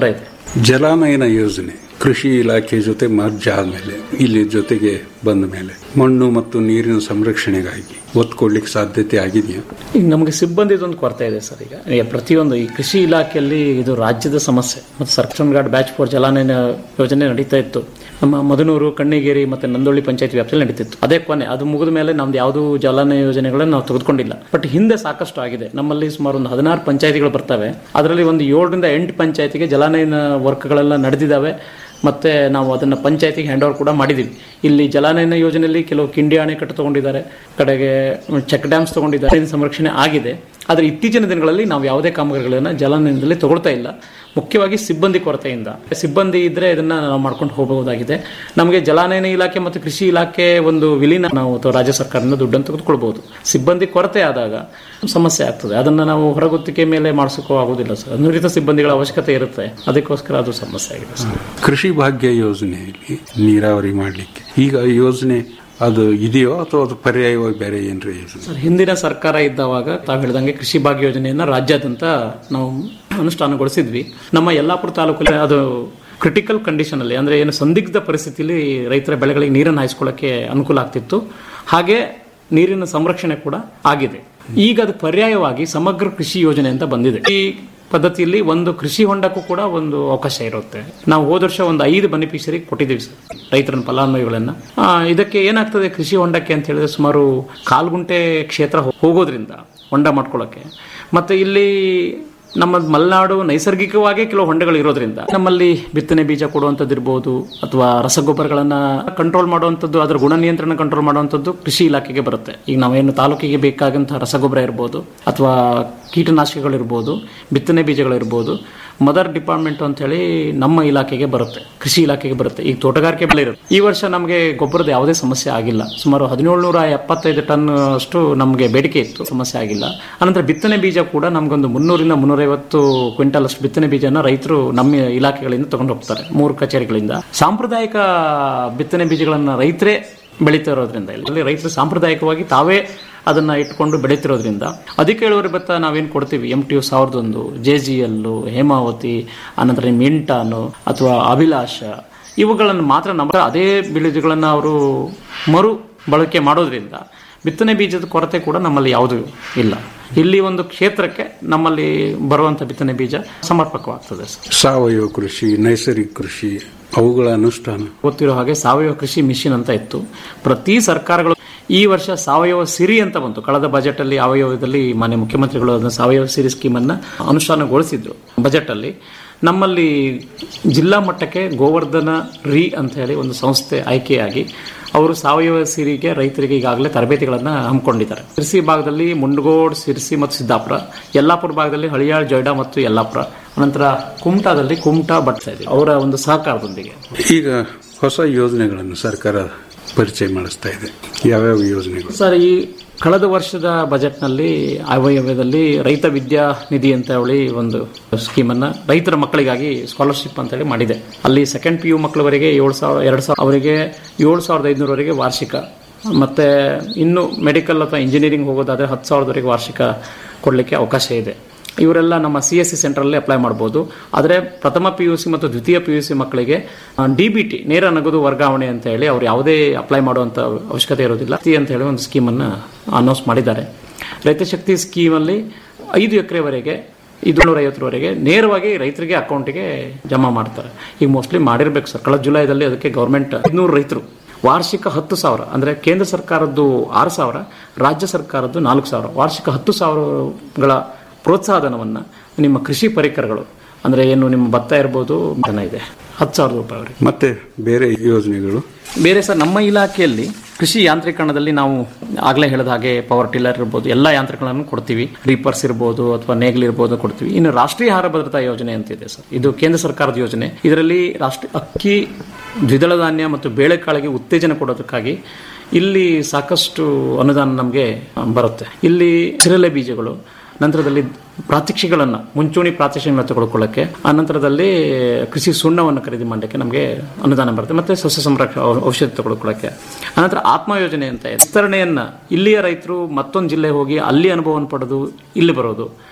Speaker 12: ಜಲಾನಯನ ಯೋಜನೆ ಕೃಷಿ ಇಲಾಖೆ ಜೊತೆ ಮರ್ಜ್ ಆದ್ಮೇಲೆ ಇಲ್ಲಿ ಜೊತೆಗೆ ಬಂದ ಮೇಲೆ ಮಣ್ಣು ಮತ್ತು ನೀರಿನ ಸಂರಕ್ಷಣೆಗಾಗಿ ಒತ್ತು ಕೊಡ್ಲಿಕ್ಕೆ ಸಾಧ್ಯತೆ ಆಗಿದೆಯಾ
Speaker 13: ಈಗ ನಮಗೆ ಸಿಬ್ಬಂದಿದೊಂದು ಕೊರತೆ ಇದೆ ಸರ್ ಈಗ ಈಗ ಪ್ರತಿಯೊಂದು ಈ ಕೃಷಿ ಇಲಾಖೆಯಲ್ಲಿ ಇದು ರಾಜ್ಯದ ಸಮಸ್ಯೆ ಮತ್ತು ಸರ್ಕ್ಷನ್ ಗಾರ್ಡ್ ಬ್ಯಾಚ್ ಫೋರ್ ಜಲಾನಯನ ಯೋಜನೆ ನಡೀತಾ ಇತ್ತು ನಮ್ಮ ಮದನೂರು ಕಣ್ಣಿಗೇರಿ ಮತ್ತೆ ನಂದೊಳ್ಳಿ ಪಂಚಾಯತ್ ವ್ಯಾಪ್ತಿಯಲ್ಲಿ ನಡೀತಿತ್ತು ಅದೇ ಕೊನೆ ಅದು ಮುಗಿದ ಮೇಲೆ ನಮ್ದು ಯಾವುದು ಜಲಾನಯ ಯೋಜನೆಗಳನ್ನ ನಾವು ತೆಗೆದುಕೊಂಡಿಲ್ಲ ಬಟ್ ಹಿಂದೆ ಸಾಕಷ್ಟು ಆಗಿದೆ ನಮ್ಮಲ್ಲಿ ಸುಮಾರು ಒಂದು ಹದಿನಾರು ಪಂಚಾಯತಿಗಳು ಬರ್ತವೆ ಅದರಲ್ಲಿ ಒಂದು ಏಳರಿಂದ ಎಂಟು ಪಂಚಾಯತಿಗೆ ಜಲಾನಯನ ವರ್ಕ್ಗಳೆಲ್ಲ ನಡೆದಿದ್ದಾವೆ ಮತ್ತೆ ನಾವು ಅದನ್ನ ಪಂಚಾಯತಿಗೆ ಹ್ಯಾಂಡ್ ಓವರ್ ಕೂಡ ಮಾಡಿದೀವಿ ಇಲ್ಲಿ ಜಲಾನಯನ ಯೋಜನೆಯಲ್ಲಿ ಕೆಲವು ಕಿಂಡಿ ಅಣೆಕಟ್ಟು ತಗೊಂಡಿದ್ದಾರೆ ಕಡೆಗೆ ಚೆಕ್ ಡ್ಯಾಮ್ಸ್ ತಗೊಂಡಿದ್ದಾರೆ ನೀರಿನ ಸಂರಕ್ಷಣೆ ಆಗಿದೆ ಆದರೆ ಇತ್ತೀಚಿನ ದಿನಗಳಲ್ಲಿ ನಾವು ಯಾವುದೇ ಕಾಮಗಾರಿಗಳನ್ನ ಜಲಾನಯನದಲ್ಲಿ ತಗೊಳ್ತಾ ಇಲ್ಲ ಮುಖ್ಯವಾಗಿ ಸಿಬ್ಬಂದಿ ಕೊರತೆಯಿಂದ ಸಿಬ್ಬಂದಿ ಇದ್ರೆ ಇದನ್ನ ನಾವು ಮಾಡ್ಕೊಂಡು ಹೋಗಬಹುದಾಗಿದೆ ನಮಗೆ ಜಲಾನಯನ ಇಲಾಖೆ ಮತ್ತು ಕೃಷಿ ಇಲಾಖೆ ಒಂದು ವಿಲೀನ ನಾವು ಅಥವಾ ರಾಜ್ಯ ಸರ್ಕಾರದಿಂದ ದುಡ್ಡನ್ನು ತೆಗೆದುಕೊಳ್ಬಹುದು ಸಿಬ್ಬಂದಿ ಕೊರತೆ ಆದಾಗ ಸಮಸ್ಯೆ ಆಗ್ತದೆ ಅದನ್ನ ನಾವು ಹೊರಗುತ್ತಿಗೆ ಮೇಲೆ ಮಾಡಿಸೋಕ್ಕೂ ಆಗುದಿಲ್ಲ ಸರ್ ನುರಿತ ಸಿಬ್ಬಂದಿಗಳ ಅವಶ್ಯಕತೆ ಇರುತ್ತೆ ಅದಕ್ಕೋಸ್ಕರ ಅದು ಸಮಸ್ಯೆ ಆಗಿದೆ ಸರ್
Speaker 12: ಕೃಷಿ ಭಾಗ್ಯ ಯೋಜನೆಯಲ್ಲಿ ನೀರಾವರಿ ಮಾಡಲಿಕ್ಕೆ ಈಗ ಈ ಯೋಜನೆ ಅದು ಇದೆಯೋ ಅಥವಾ ಅದು ಪರ್ಯಾಯವಾಗಿ ಬೇರೆ ಏನ್ರಿ ಯೋಜನೆ
Speaker 13: ಸರ್ ಹಿಂದಿನ ಸರ್ಕಾರ ಇದ್ದವಾಗ ತಾವು ಹೇಳಿದಂಗೆ ಕೃಷಿ ಭಾಗ್ಯ ಯೋಜನೆಯನ್ನ ರಾಜ್ಯಾದ್ಯಂತ ನಾವು ಅನುಷ್ಠಾನಗೊಳಿಸಿದ್ವಿ ನಮ್ಮ ಯಲ್ಲಾಪುರ ತಾಲೂಕಲ್ಲಿ ಅದು ಕ್ರಿಟಿಕಲ್ ಕಂಡೀಷನ್ ಅಲ್ಲಿ ಅಂದ್ರೆ ಏನು ಸಂದಿಗ್ಧ ಪರಿಸ್ಥಿತಿಯಲ್ಲಿ ರೈತರ ಬೆಳೆಗಳಿಗೆ ನೀರನ್ನು ಹಾಯಿಸ್ಕೊಳ್ಳಕ್ಕೆ ಅನುಕೂಲ ಆಗ್ತಿತ್ತು ಹಾಗೆ ನೀರಿನ ಸಂರಕ್ಷಣೆ ಕೂಡ ಆಗಿದೆ ಈಗ ಅದು ಪರ್ಯಾಯವಾಗಿ ಸಮಗ್ರ ಕೃಷಿ ಯೋಜನೆ ಅಂತ ಬಂದಿದೆ ಈ ಪದ್ಧತಿಯಲ್ಲಿ ಒಂದು ಕೃಷಿ ಹೊಂಡಕ್ಕೂ ಕೂಡ ಒಂದು ಅವಕಾಶ ಇರುತ್ತೆ ನಾವು ಹೋದ ವರ್ಷ ಒಂದು ಐದು ಬೆನಿಫಿಷರಿ ಕೊಟ್ಟಿದ್ದೀವಿ ಸರ್ ರೈತರ ಫಲಾನುಭವಿಗಳನ್ನ ಆ, ಇದಕ್ಕೆ ಏನಾಗ್ತದೆ ಕೃಷಿ ಹೊಂಡಕ್ಕೆ ಅಂತ ಹೇಳಿದ್ರೆ ಸುಮಾರು ಕಾಲು ಗುಂಟೆ ಕ್ಷೇತ್ರ ಹೋ- ಹೋಗೋದ್ರಿಂದ ಹೊಂಡ ಮಾಡ್ಕೊಳ್ಳೋಕೆ ಮತ್ತೆ ಇಲ್ಲಿ ನಮ್ಮ ಮಲೆನಾಡು ನೈಸರ್ಗಿಕವಾಗಿ ಕೆಲವು ಹೊಂಡಗಳು ಇರೋದ್ರಿಂದ ನಮ್ಮಲ್ಲಿ ಬಿತ್ತನೆ ಬೀಜ ಕೊಡುವಂಥದ್ದು ಇರ್ಬೋದು ಅಥವಾ ರಸಗೊಬ್ಬರಗಳನ್ನ ಕಂಟ್ರೋಲ್ ಮಾಡುವಂಥದ್ದು ಅದರ ಗುಣ ನಿಯಂತ್ರಣ ಕಂಟ್ರೋಲ್ ಮಾಡುವಂಥದ್ದು ಕೃಷಿ ಇಲಾಖೆಗೆ ಬರುತ್ತೆ ಈಗ ನಾವೇನು ತಾಲೂಕಿಗೆ ಬೇಕಾದಂತಹ ರಸಗೊಬ್ಬರ ಇರ್ಬೋದು ಅಥವಾ ಕೀಟನಾಶಕಗಳಿರ್ಬೋದು ಬಿತ್ತನೆ ಬೀಜಗಳಿರ್ಬೋದು ಮದರ್ ಡಿಪಾರ್ಟ್ಮೆಂಟ್ ಅಂತ ಹೇಳಿ ನಮ್ಮ ಇಲಾಖೆಗೆ ಬರುತ್ತೆ ಕೃಷಿ ಇಲಾಖೆಗೆ ಬರುತ್ತೆ ಈಗ ತೋಟಗಾರಿಕೆ ಬೆಳೆ ಇರುತ್ತೆ ಈ ವರ್ಷ ನಮಗೆ ಗೊಬ್ಬರದ ಯಾವುದೇ ಸಮಸ್ಯೆ ಆಗಿಲ್ಲ ಸುಮಾರು ಹದಿನೇಳುನೂರ ಎಪ್ಪತ್ತೈದು ಟನ್ ಅಷ್ಟು ನಮಗೆ ಬೇಡಿಕೆ ಇತ್ತು ಸಮಸ್ಯೆ ಆಗಿಲ್ಲ ಅನಂತರ ಬಿತ್ತನೆ ಬೀಜ ಕೂಡ ನಮಗೊಂದು ಮುನ್ನೂರಿಂದ ಮುನ್ನೂರೈವತ್ತು ಕ್ವಿಂಟಲ್ ಅಷ್ಟು ಬಿತ್ತನೆ ಬೀಜನ ರೈತರು ನಮ್ಮ ಇಲಾಖೆಗಳಿಂದ ತಗೊಂಡು ಹೋಗ್ತಾರೆ ಮೂರು ಕಚೇರಿಗಳಿಂದ ಸಾಂಪ್ರದಾಯಿಕ ಬಿತ್ತನೆ ಬೀಜಗಳನ್ನ ರೈತರೇ ಬೆಳೀತಾ ಇರೋದ್ರಿಂದ ಇಲ್ಲಿ ರೈತರು ಸಾಂಪ್ರದಾಯಿಕವಾಗಿ ತಾವೇ ಅದನ್ನ ಇಟ್ಕೊಂಡು ಬೆಳೀತಿರೋದ್ರಿಂದ ಅಧಿಕ ಇಳುವರಿ ಭತ್ತ ನಾವೇನು ಕೊಡ್ತೀವಿ ಎಂ ಟಿ ಯು ಸಾವಿರದ ಒಂದು ಜೆ ಜಿ ಎಲ್ಲು ಹೇಮಾವತಿ ಅನಂತರ ಮಿಂಟಾನು ಅಥವಾ ಅಭಿಲಾಷ ಇವುಗಳನ್ನು ಮಾತ್ರ ನಮ್ಮ ಅದೇ ಬೀಜಗಳನ್ನ ಅವರು ಮರು ಬಳಕೆ ಮಾಡೋದ್ರಿಂದ ಬಿತ್ತನೆ ಬೀಜದ ಕೊರತೆ ಕೂಡ ನಮ್ಮಲ್ಲಿ ಯಾವುದೂ ಇಲ್ಲ ಇಲ್ಲಿ ಒಂದು ಕ್ಷೇತ್ರಕ್ಕೆ ನಮ್ಮಲ್ಲಿ ಬರುವಂತ ಬಿತ್ತನೆ ಬೀಜ ಸಮರ್ಪಕವಾಗ್ತದೆ ಸರ್
Speaker 12: ಸಾವಯವ ಕೃಷಿ ನೈಸರ್ಗಿಕ ಕೃಷಿ ಅವುಗಳ ಅನುಷ್ಠಾನ
Speaker 13: ಗೊತ್ತಿರೋ ಹಾಗೆ ಸಾವಯವ ಕೃಷಿ ಮಿಷನ್ ಅಂತ ಇತ್ತು ಪ್ರತಿ ಸರ್ಕಾರಗಳು ಈ ವರ್ಷ ಸಾವಯವ ಸಿರಿ ಅಂತ ಬಂತು ಕಳೆದ ಬಜೆಟ್ ಅಲ್ಲಿ ಅವಯವದಲ್ಲಿ ಮಾನ್ಯ ಮುಖ್ಯಮಂತ್ರಿಗಳು ಅದನ್ನ ಸಾವಯವ ಸಿರಿ ಸ್ಕೀಮ್ ಅನ್ನ ಅನುಷ್ಠಾನಗೊಳಿಸಿದ್ರು ಬಜೆಟ್ ಅಲ್ಲಿ ನಮ್ಮಲ್ಲಿ ಜಿಲ್ಲಾ ಮಟ್ಟಕ್ಕೆ ಗೋವರ್ಧನ ರೀ ಅಂತ ಹೇಳಿ ಒಂದು ಸಂಸ್ಥೆ ಆಯ್ಕೆಯಾಗಿ ಅವರು ಸಾವಯವ ಸಿರಿಗೆ ರೈತರಿಗೆ ಈಗಾಗಲೇ ತರಬೇತಿಗಳನ್ನ ಹಮ್ಮಿಕೊಂಡಿದ್ದಾರೆ ಸಿರ್ಸಿ ಭಾಗದಲ್ಲಿ ಮುಂಡಗೋಡ್ ಸಿರ್ಸಿ ಮತ್ತು ಸಿದ್ದಾಪುರ ಯಲ್ಲಾಪುರ ಭಾಗದಲ್ಲಿ ಹಳಿಯಾಳ್ ಜೊಯ್ಡಾ ಮತ್ತು ಯಲ್ಲಾಪುರ ಅನಂತರ ಕುಮಟಾದಲ್ಲಿ ಕುಮಟಾ ಬಟ್ತಾ ಇದೆ ಅವರ ಒಂದು ಸಹಕಾರದೊಂದಿಗೆ
Speaker 12: ಈಗ ಹೊಸ ಯೋಜನೆಗಳನ್ನು ಸರ್ಕಾರ ಪರಿಚಯ ಮಾಡಿಸ್ತಾ ಇದೆ ಯಾವ್ಯಾವ ಯೋಜನೆಗಳು
Speaker 13: ಸರ್ ಈ ಕಳೆದ ವರ್ಷದ ಬಜೆಟ್ನಲ್ಲಿ ಅವಯವದಲ್ಲಿ ರೈತ ವಿದ್ಯಾ ನಿಧಿ ಅಂತ ಹೇಳಿ ಒಂದು ಸ್ಕೀಮ್ ಅನ್ನ ರೈತರ ಮಕ್ಕಳಿಗಾಗಿ ಸ್ಕಾಲರ್ಶಿಪ್ ಅಂತ ಹೇಳಿ ಮಾಡಿದೆ ಅಲ್ಲಿ ಸೆಕೆಂಡ್ ಪಿ ಯು ಮಕ್ಕಳವರೆಗೆ ಏಳು ಸಾವಿರ ಎರಡು ಸಾವಿರ ಅವರಿಗೆ ಏಳು ಸಾವಿರದ ಐದುನೂರವರೆಗೆ ವಾರ್ಷಿಕ ಮತ್ತೆ ಇನ್ನು ಮೆಡಿಕಲ್ ಅಥವಾ ಇಂಜಿನಿಯರಿಂಗ್ ಹೋಗೋದಾದ್ರೆ ಹತ್ತು ಸಾವಿರದವರೆಗೆ ವಾರ್ಷಿಕ ಕೊಡಲಿಕ್ಕೆ ಅವಕಾಶ ಇದೆ ಇವರೆಲ್ಲ ನಮ್ಮ ಸಿ ಎಸ್ ಸಿ ಸೆಂಟರಲ್ಲಿ ಅಪ್ಲೈ ಮಾಡಬಹುದು ಆದರೆ ಪ್ರಥಮ ಪಿ ಯು ಸಿ ಮತ್ತು ದ್ವಿತೀಯ ಪಿ ಯು ಸಿ ಮಕ್ಕಳಿಗೆ ಡಿ ಬಿ ಟಿ ನೇರ ನಗದು ವರ್ಗಾವಣೆ ಅಂತ ಹೇಳಿ ಅವ್ರು ಯಾವುದೇ ಅಪ್ಲೈ ಮಾಡುವಂತ ಅವಶ್ಯಕತೆ ಇರೋದಿಲ್ಲ ಟಿ ಅಂತ ಹೇಳಿ ಒಂದು ಸ್ಕೀಮ್ ಅನ್ನ ಅನೌನ್ಸ್ ಮಾಡಿದ್ದಾರೆ ರೈತ ಶಕ್ತಿ ಸ್ಕೀಮಲ್ಲಿ ಐದು ಎಕರೆವರೆಗೆ ಐದುನೂರ ಐವತ್ತರವರೆಗೆ ನೇರವಾಗಿ ರೈತರಿಗೆ ಅಕೌಂಟಿಗೆ ಜಮಾ ಮಾಡ್ತಾರೆ ಈಗ ಮೋಸ್ಟ್ಲಿ ಮಾಡಿರ್ಬೇಕು ಸರ್ ಕಳೆದ ಜುಲೈದಲ್ಲಿ ಅದಕ್ಕೆ ಗೌರ್ಮೆಂಟ್ ಐದುನೂರು ರೈತರು ವಾರ್ಷಿಕ ಹತ್ತು ಸಾವಿರ ಅಂದ್ರೆ ಕೇಂದ್ರ ಸರ್ಕಾರದ್ದು ಆರು ಸಾವಿರ ರಾಜ್ಯ ಸರ್ಕಾರದ್ದು ನಾಲ್ಕು ಸಾವಿರ ವಾರ್ಷಿಕ ಹತ್ತು ಸಾವಿರಗಳ ಪ್ರೋತ್ಸಾಹಧನವನ್ನ ನಿಮ್ಮ ಕೃಷಿ ಪರಿಕರಗಳು ಅಂದ್ರೆ ಏನು ನಿಮ್ಮ ಭತ್ತ ಇರ್ಬೋದು ಧನ ಇದೆ ಹತ್ತು ಸಾವಿರ ರೂಪಾಯಿ
Speaker 12: ಮತ್ತೆ ಬೇರೆ ಯೋಜನೆಗಳು
Speaker 13: ಬೇರೆ ಸರ್ ನಮ್ಮ ಇಲಾಖೆಯಲ್ಲಿ ಕೃಷಿ ಯಾಂತ್ರೀಕರಣದಲ್ಲಿ ನಾವು ಆಗ್ಲೇ ಹೇಳಿದ ಹಾಗೆ ಪವರ್ ಟಿಲ್ಲರ್ ಇರ್ಬೋದು ಎಲ್ಲ ಯಾಂತ್ರಿಕಗಳನ್ನು ಕೊಡ್ತೀವಿ ರೀಪರ್ಸ್ ಇರ್ಬೋದು ಅಥವಾ ನೇಗಿಲ್ ಇರ್ಬೋದು ಕೊಡ್ತೀವಿ ಇನ್ನು ರಾಷ್ಟ್ರೀಯ ಆಹಾರ ಭದ್ರತಾ ಯೋಜನೆ ಅಂತ ಇದೆ ಸರ್ ಇದು ಕೇಂದ್ರ ಸರ್ಕಾರದ ಯೋಜನೆ ಇದರಲ್ಲಿ ರಾಷ್ಟ್ರೀಯ ಅಕ್ಕಿ ದ್ವಿದಳ ಧಾನ್ಯ ಮತ್ತು ಬೇಳೆಕಾಳಿಗೆ ಉತ್ತೇಜನ ಕೊಡೋದಕ್ಕಾಗಿ ಇಲ್ಲಿ ಸಾಕಷ್ಟು ಅನುದಾನ ನಮಗೆ ಬರುತ್ತೆ ಇಲ್ಲಿ ಸಿರಲೆ ಬೀಜಗಳು ನಂತರದಲ್ಲಿ ಪ್ರಾತ್ಯಕ್ಷಿಗಳನ್ನ ಮುಂಚೂಣಿ ಪ್ರಾತ್ಯಕ್ಷಿಗಳನ್ನ ತೆಗೆದುಕೊಳ್ಳಕ್ಕೆ ಆ ನಂತರದಲ್ಲಿ ಕೃಷಿ ಸುಣ್ಣವನ್ನು ಖರೀದಿ ಮಾಡಲಿಕ್ಕೆ ನಮಗೆ ಅನುದಾನ ಬರುತ್ತೆ ಮತ್ತೆ ಸಸ್ಯ ಸಂರಕ್ಷಣೆ ಔಷಧಿ ತೆಗೆದುಕೊಳ್ಳಕ್ಕೆ ಅನಂತರ ಆತ್ಮ ಯೋಜನೆ ಅಂತ ಇದೆ. ವಿಸ್ತರಣೆಯನ್ನ ಇಲ್ಲಿಯ ರೈತರು ಮತ್ತೊಂದು ಜಿಲ್ಲೆ ಹೋಗಿ ಅಲ್ಲಿ ಅನುಭವವನ್ನು ಪಡೆದು ಇಲ್ಲಿ ಬರೋದು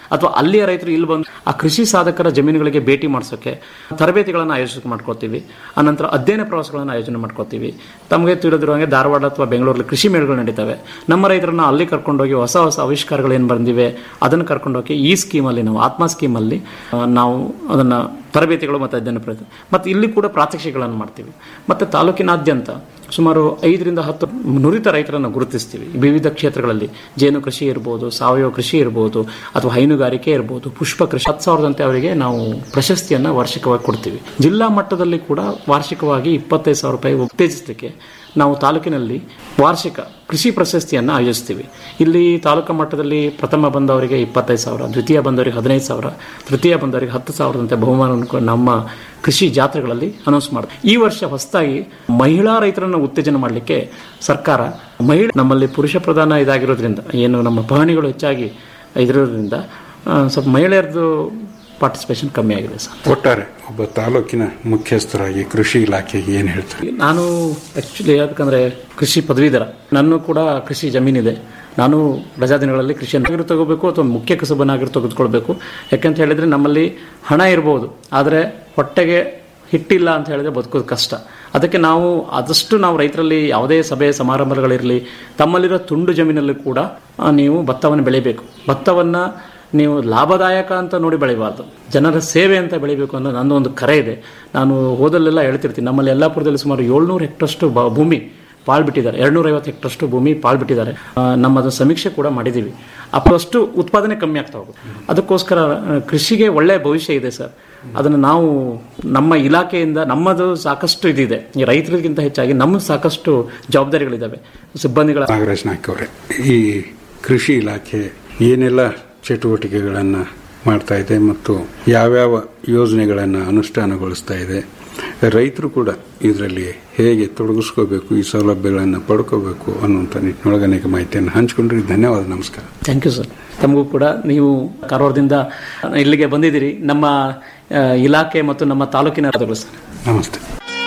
Speaker 13: ಅಥವಾ ಅಲ್ಲಿಯ ರೈತರು ಇಲ್ಲಿ ಬಂದು ಆ ಕೃಷಿ ಸಾಧಕರ ಜಮೀನುಗಳಿಗೆ ಭೇಟಿ ಮಾಡಿಸೋಕೆ ತರಬೇತಿಗಳನ್ನು ಆಯೋಜನೆ ಮಾಡ್ಕೋತೀವಿ ಆನಂತರ ಅಧ್ಯಯನ ಪ್ರವಾಸಗಳನ್ನು ಆಯೋಜನೆ ಮಾಡ್ಕೋತೀವಿ ತಮಗೆ ತಿಳಿದಿರೋ ಹಾಗೆ ಧಾರವಾಡ ಅಥವಾ ಬೆಂಗಳೂರಲ್ಲಿ ಕೃಷಿ ಮೇಳಗಳು ನಡೀತವೆ ನಮ್ಮ ರೈತರನ್ನ ಅಲ್ಲಿ ಕರ್ಕೊಂಡೋಗಿ ಹೊಸ ಹೊಸ ಆವಿಷ್ಕಾರಗಳು ಏನು ಬಂದಿವೆ ಅದನ್ನು ಕರ್ಕೊಂಡೋಗಿ ಈ ಸ್ಕೀಮಲ್ಲಿ ನಾವು ಆತ್ಮ ಸ್ಕೀಮಲ್ಲಿ ಆ, ನಾವು ಅದನ್ನ ತರಬೇತಿಗಳು ಮತ್ತು ಅಧ್ಯಯನ ಪ್ರಯತ್ನ ಮತ್ತು ಇಲ್ಲಿ ಕೂಡ ಪ್ರಾತ್ಯಕ್ಷಿಕೆಗಳನ್ನು ಮಾಡ್ತೀವಿ ಮತ್ತು ತಾಲೂಕಿನಾದ್ಯಂತ ಸುಮಾರು ಐದರಿಂದ ಹತ್ತು ನುರಿತ ರೈತರನ್ನು ಗುರುತಿಸ್ತೀವಿ ವಿವಿಧ ಕ್ಷೇತ್ರಗಳಲ್ಲಿ ಜೇನು ಕೃಷಿ ಇರ್ಬೋದು ಸಾವಯವ ಕೃಷಿ ಇರ್ಬೋದು ಅಥವಾ ಹೈನುಗಾರಿಕೆ ಇರ್ಬೋದು ಪುಷ್ಪ ಕೃಷಿ ಹತ್ತು ಸಾವಿರದಂತೆ ಅವರಿಗೆ ನಾವು ಪ್ರಶಸ್ತಿಯನ್ನು ವಾರ್ಷಿಕವಾಗಿ ಕೊಡ್ತೀವಿ ಜಿಲ್ಲಾ ಮಟ್ಟದಲ್ಲಿ ಕೂಡ ವಾರ್ಷಿಕವಾಗಿ ಇಪ್ಪತ್ತೈದು ಸಾವಿರ ರೂಪಾಯಿ ಉತ್ತೇಜಿಸಲಿಕ್ಕೆ ನಾವು ತಾಲೂಕಿನಲ್ಲಿ ವಾರ್ಷಿಕ ಕೃಷಿ ಪ್ರಶಸ್ತಿಯನ್ನು ಆಯೋಜಿಸ್ತೀವಿ ಇಲ್ಲಿ ತಾಲೂಕು ಮಟ್ಟದಲ್ಲಿ ಪ್ರಥಮ ಬಂದವರಿಗೆ ಇಪ್ಪತ್ತೈದು ಸಾವಿರ ದ್ವಿತೀಯ ಬಂದವರಿಗೆ ಹದಿನೈದು ಸಾವಿರ ತೃತೀಯ ಬಂದವರಿಗೆ ಹತ್ತು ಸಾವಿರದಂತೆ ಬಹುಮಾನವನ್ನು ನಮ್ಮ ಕೃಷಿ ಜಾತ್ರೆಗಳಲ್ಲಿ ಅನೌನ್ಸ್ ಮಾಡಿದೆ ಈ ವರ್ಷ ಹೊಸದಾಗಿ ಮಹಿಳಾ ರೈತರನ್ನು ಉತ್ತೇಜನ ಮಾಡಲಿಕ್ಕೆ ಸರ್ಕಾರ ಮಹಿಳೆ ನಮ್ಮಲ್ಲಿ ಪುರುಷ ಪ್ರಧಾನ ಇದಾಗಿರೋದ್ರಿಂದ ಏನು ನಮ್ಮ ಪಹಣಿಗಳು ಹೆಚ್ಚಾಗಿ ಇದಿರೋದ್ರಿಂದ ಆ, ಸ್ವಲ್ಪ ಮಹಿಳೆಯರದು ಪಾರ್ಟಿಸಿಪೇಷನ್ ಕಮ್ಮಿ ಆಗಿದೆ ಸರ್
Speaker 12: ಒಟ್ಟಾರೆ ಒಬ್ಬ ತಾಲೂಕಿನ ಮುಖ್ಯಸ್ಥರಾಗಿ ಕೃಷಿ ಇಲಾಖೆಗೆ ಏನು ಹೇಳ್ತಾರೆ
Speaker 13: ನಾನು ಆಕ್ಚುಲಿ ಯಾಕಂದ್ರೆ ಕೃಷಿ ಪದವೀಧರ ನನ್ನ ಕೂಡ ಕೃಷಿ ಜಮೀನಿದೆ ನಾನು ರಜಾ ದಿನಗಳಲ್ಲಿ ಕೃಷಿಯನ್ನು ತಗೋಬೇಕು ಅಥವಾ ಮುಖ್ಯ ಕಸಬನ್ನಾಗಿರು ತೆಗೆದುಕೊಳ್ಬೇಕು ಯಾಕಂತ ಹೇಳಿದ್ರೆ ನಮ್ಮಲ್ಲಿ ಹಣ ಇರಬಹುದು ಆದರೆ ಹೊಟ್ಟೆಗೆ ಹಿಟ್ಟಿಲ್ಲ ಅಂತ ಹೇಳಿದ್ರೆ ಬದುಕೋದು ಕಷ್ಟ ಅದಕ್ಕೆ ನಾವು ಆದಷ್ಟು ನಾವು ರೈತರಲ್ಲಿ ಯಾವುದೇ ಸಭೆ ಸಮಾರಂಭಗಳಿರಲಿ ತಮ್ಮಲ್ಲಿರೋ ತುಂಡು ಜಮೀನಲ್ಲಿ ಕೂಡ ಆ, ನೀವು ಭತ್ತವನ್ನು ಬೆಳಿಬೇಕು ಭತ್ತವನ್ನು ನೀವು ಲಾಭದಾಯಕ ಅಂತ ನೋಡಿ ಬೆಳಿಬಾರ್ದು ಜನರ ಸೇವೆ ಅಂತ ಬೆಳಿಬೇಕು ಅನ್ನೋ ನನ್ನ ಒಂದು ಕರೆ ಇದೆ ನಾನು ಹೋದಲ್ಲೆಲ್ಲ ಹೇಳ್ತಿರ್ತೀನಿ ನಮ್ಮಲ್ಲಿ ಯಲ್ಲಾಪುರದಲ್ಲಿ ಸುಮಾರು ಏಳ್ನೂರು ಹೆಕ್ಟರ್ಷ್ಟು ಬ- ಭೂಮಿ ಪಾಳ್ಬಿಟ್ಟಿದ್ದಾರೆ ಎರಡ್ನೂರ ಐವತ್ತು ಹೆಕ್ಟರ್ಷ್ಟು ಭೂಮಿ ಪಾಳ್ಬಿಟ್ಟಿದ್ದಾರೆ ಆ, ನಮ್ಮದು ಸಮೀಕ್ಷೆ ಕೂಡ ಮಾಡಿದ್ದೀವಿ ಅಷ್ಟು ಉತ್ಪಾದನೆ ಕಮ್ಮಿ ಆಗ್ತಾ ಹೋಗುತ್ತೆ ಅದಕ್ಕೋಸ್ಕರ ಆ, ಕೃಷಿಗೆ ಒಳ್ಳೆ ಭವಿಷ್ಯ ಇದೆ ಸರ್ ಅದನ್ನು ನಾವು ನಮ್ಮ ಇಲಾಖೆಯಿಂದ ನಮ್ಮದು ಸಾಕಷ್ಟು ಇದಿದೆ ಈ ರೈತರಿಗಿಂತ ಹೆಚ್ಚಾಗಿ ನಮ್ಮ ಸಾಕಷ್ಟು ಜವಾಬ್ದಾರಿಗಳಿದ್ದಾವೆ ಸಿಬ್ಬಂದಿಗಳ
Speaker 12: ನಾಗರಾಜ್ ನಾಯ್ಕ ಅವರೇ ಈ ಕೃಷಿ ಇಲಾಖೆ ಏನೆಲ್ಲ ಚಟುವಟಿಕೆಗಳನ್ನು ಮಾಡ್ತಾ ಇದೆ ಮತ್ತು ಯಾವ್ಯಾವ ಯೋಜನೆಗಳನ್ನು ಅನುಷ್ಠಾನಗೊಳಿಸ್ತಾ ಇದೆ ರೈತರು ಕೂಡ ಇದರಲ್ಲಿ ಹೇಗೆ ತೊಡಗಿಸ್ಕೋಬೇಕು ಈ ಸೌಲಭ್ಯಗಳನ್ನು ಪಡ್ಕೋಬೇಕು ಅನ್ನುವಂಥ ನಿಟ್ಟಿನೊಳಗೆ ಅನೇಕ ಮಾಹಿತಿಯನ್ನು ಹಂಚಿಕೊಂಡ್ರಿ ಧನ್ಯವಾದ ನಮಸ್ಕಾರ
Speaker 13: ಥ್ಯಾಂಕ್ ಯು ಸರ್ ತಮಗೂ ಕೂಡ ನೀವು ಕಾರವಾರದಿಂದ ಇಲ್ಲಿಗೆ ಬಂದಿದ್ದೀರಿ ನಮ್ಮ ಆ, ಇಲಾಖೆ ಮತ್ತು ನಮ್ಮ ತಾಲೂಕಿನ ಧನ್ಯವಾದಗಳು ಸರ್
Speaker 12: ನಮಸ್ತೆ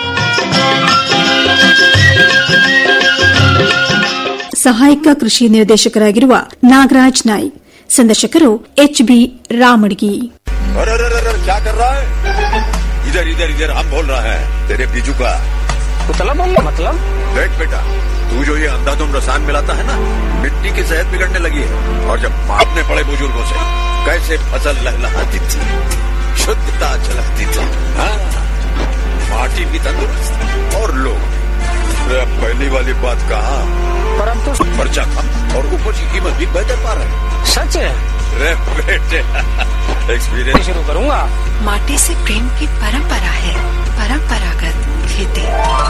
Speaker 11: ಸಹಾಯಕ ಕೃಷಿ ನಿರ್ದೇಶಕರಾಗಿರುವ ನಾಗರಾಜ್ ನಾಯ್ಕ್ ಸಂದರ್ಶಕರು ಎಚ್ ಬಿ ರಾಮಡ್ಗಿ
Speaker 8: अरे अरे अरे क्या कर रहा है इधर इधर इधर हम बोल रहा है तेरे बीजू का
Speaker 14: मतलब मतलब
Speaker 8: देख बेटा तू जो ये अंधाधुंध रसायन मिलाता है ना मिट्टी की सेहत बिगड़ने लगी है और जब मारने पड़े बुजुर्गों से कैसे फसल लहलहाती थी शुद्धता झलकती थी हाँ, माटी भी तंदुरुस्त और लोग अरे अब पहली वाली बात कहा
Speaker 14: परंतु
Speaker 8: खर्चा कम और उपज की कीमत भी बेहतर पा रहे
Speaker 14: सच है
Speaker 8: रे बेटे एक्सपीरियंस
Speaker 14: शुरू करूंगा
Speaker 15: माटी से प्रेम की परंपरा है परंपरागत खेती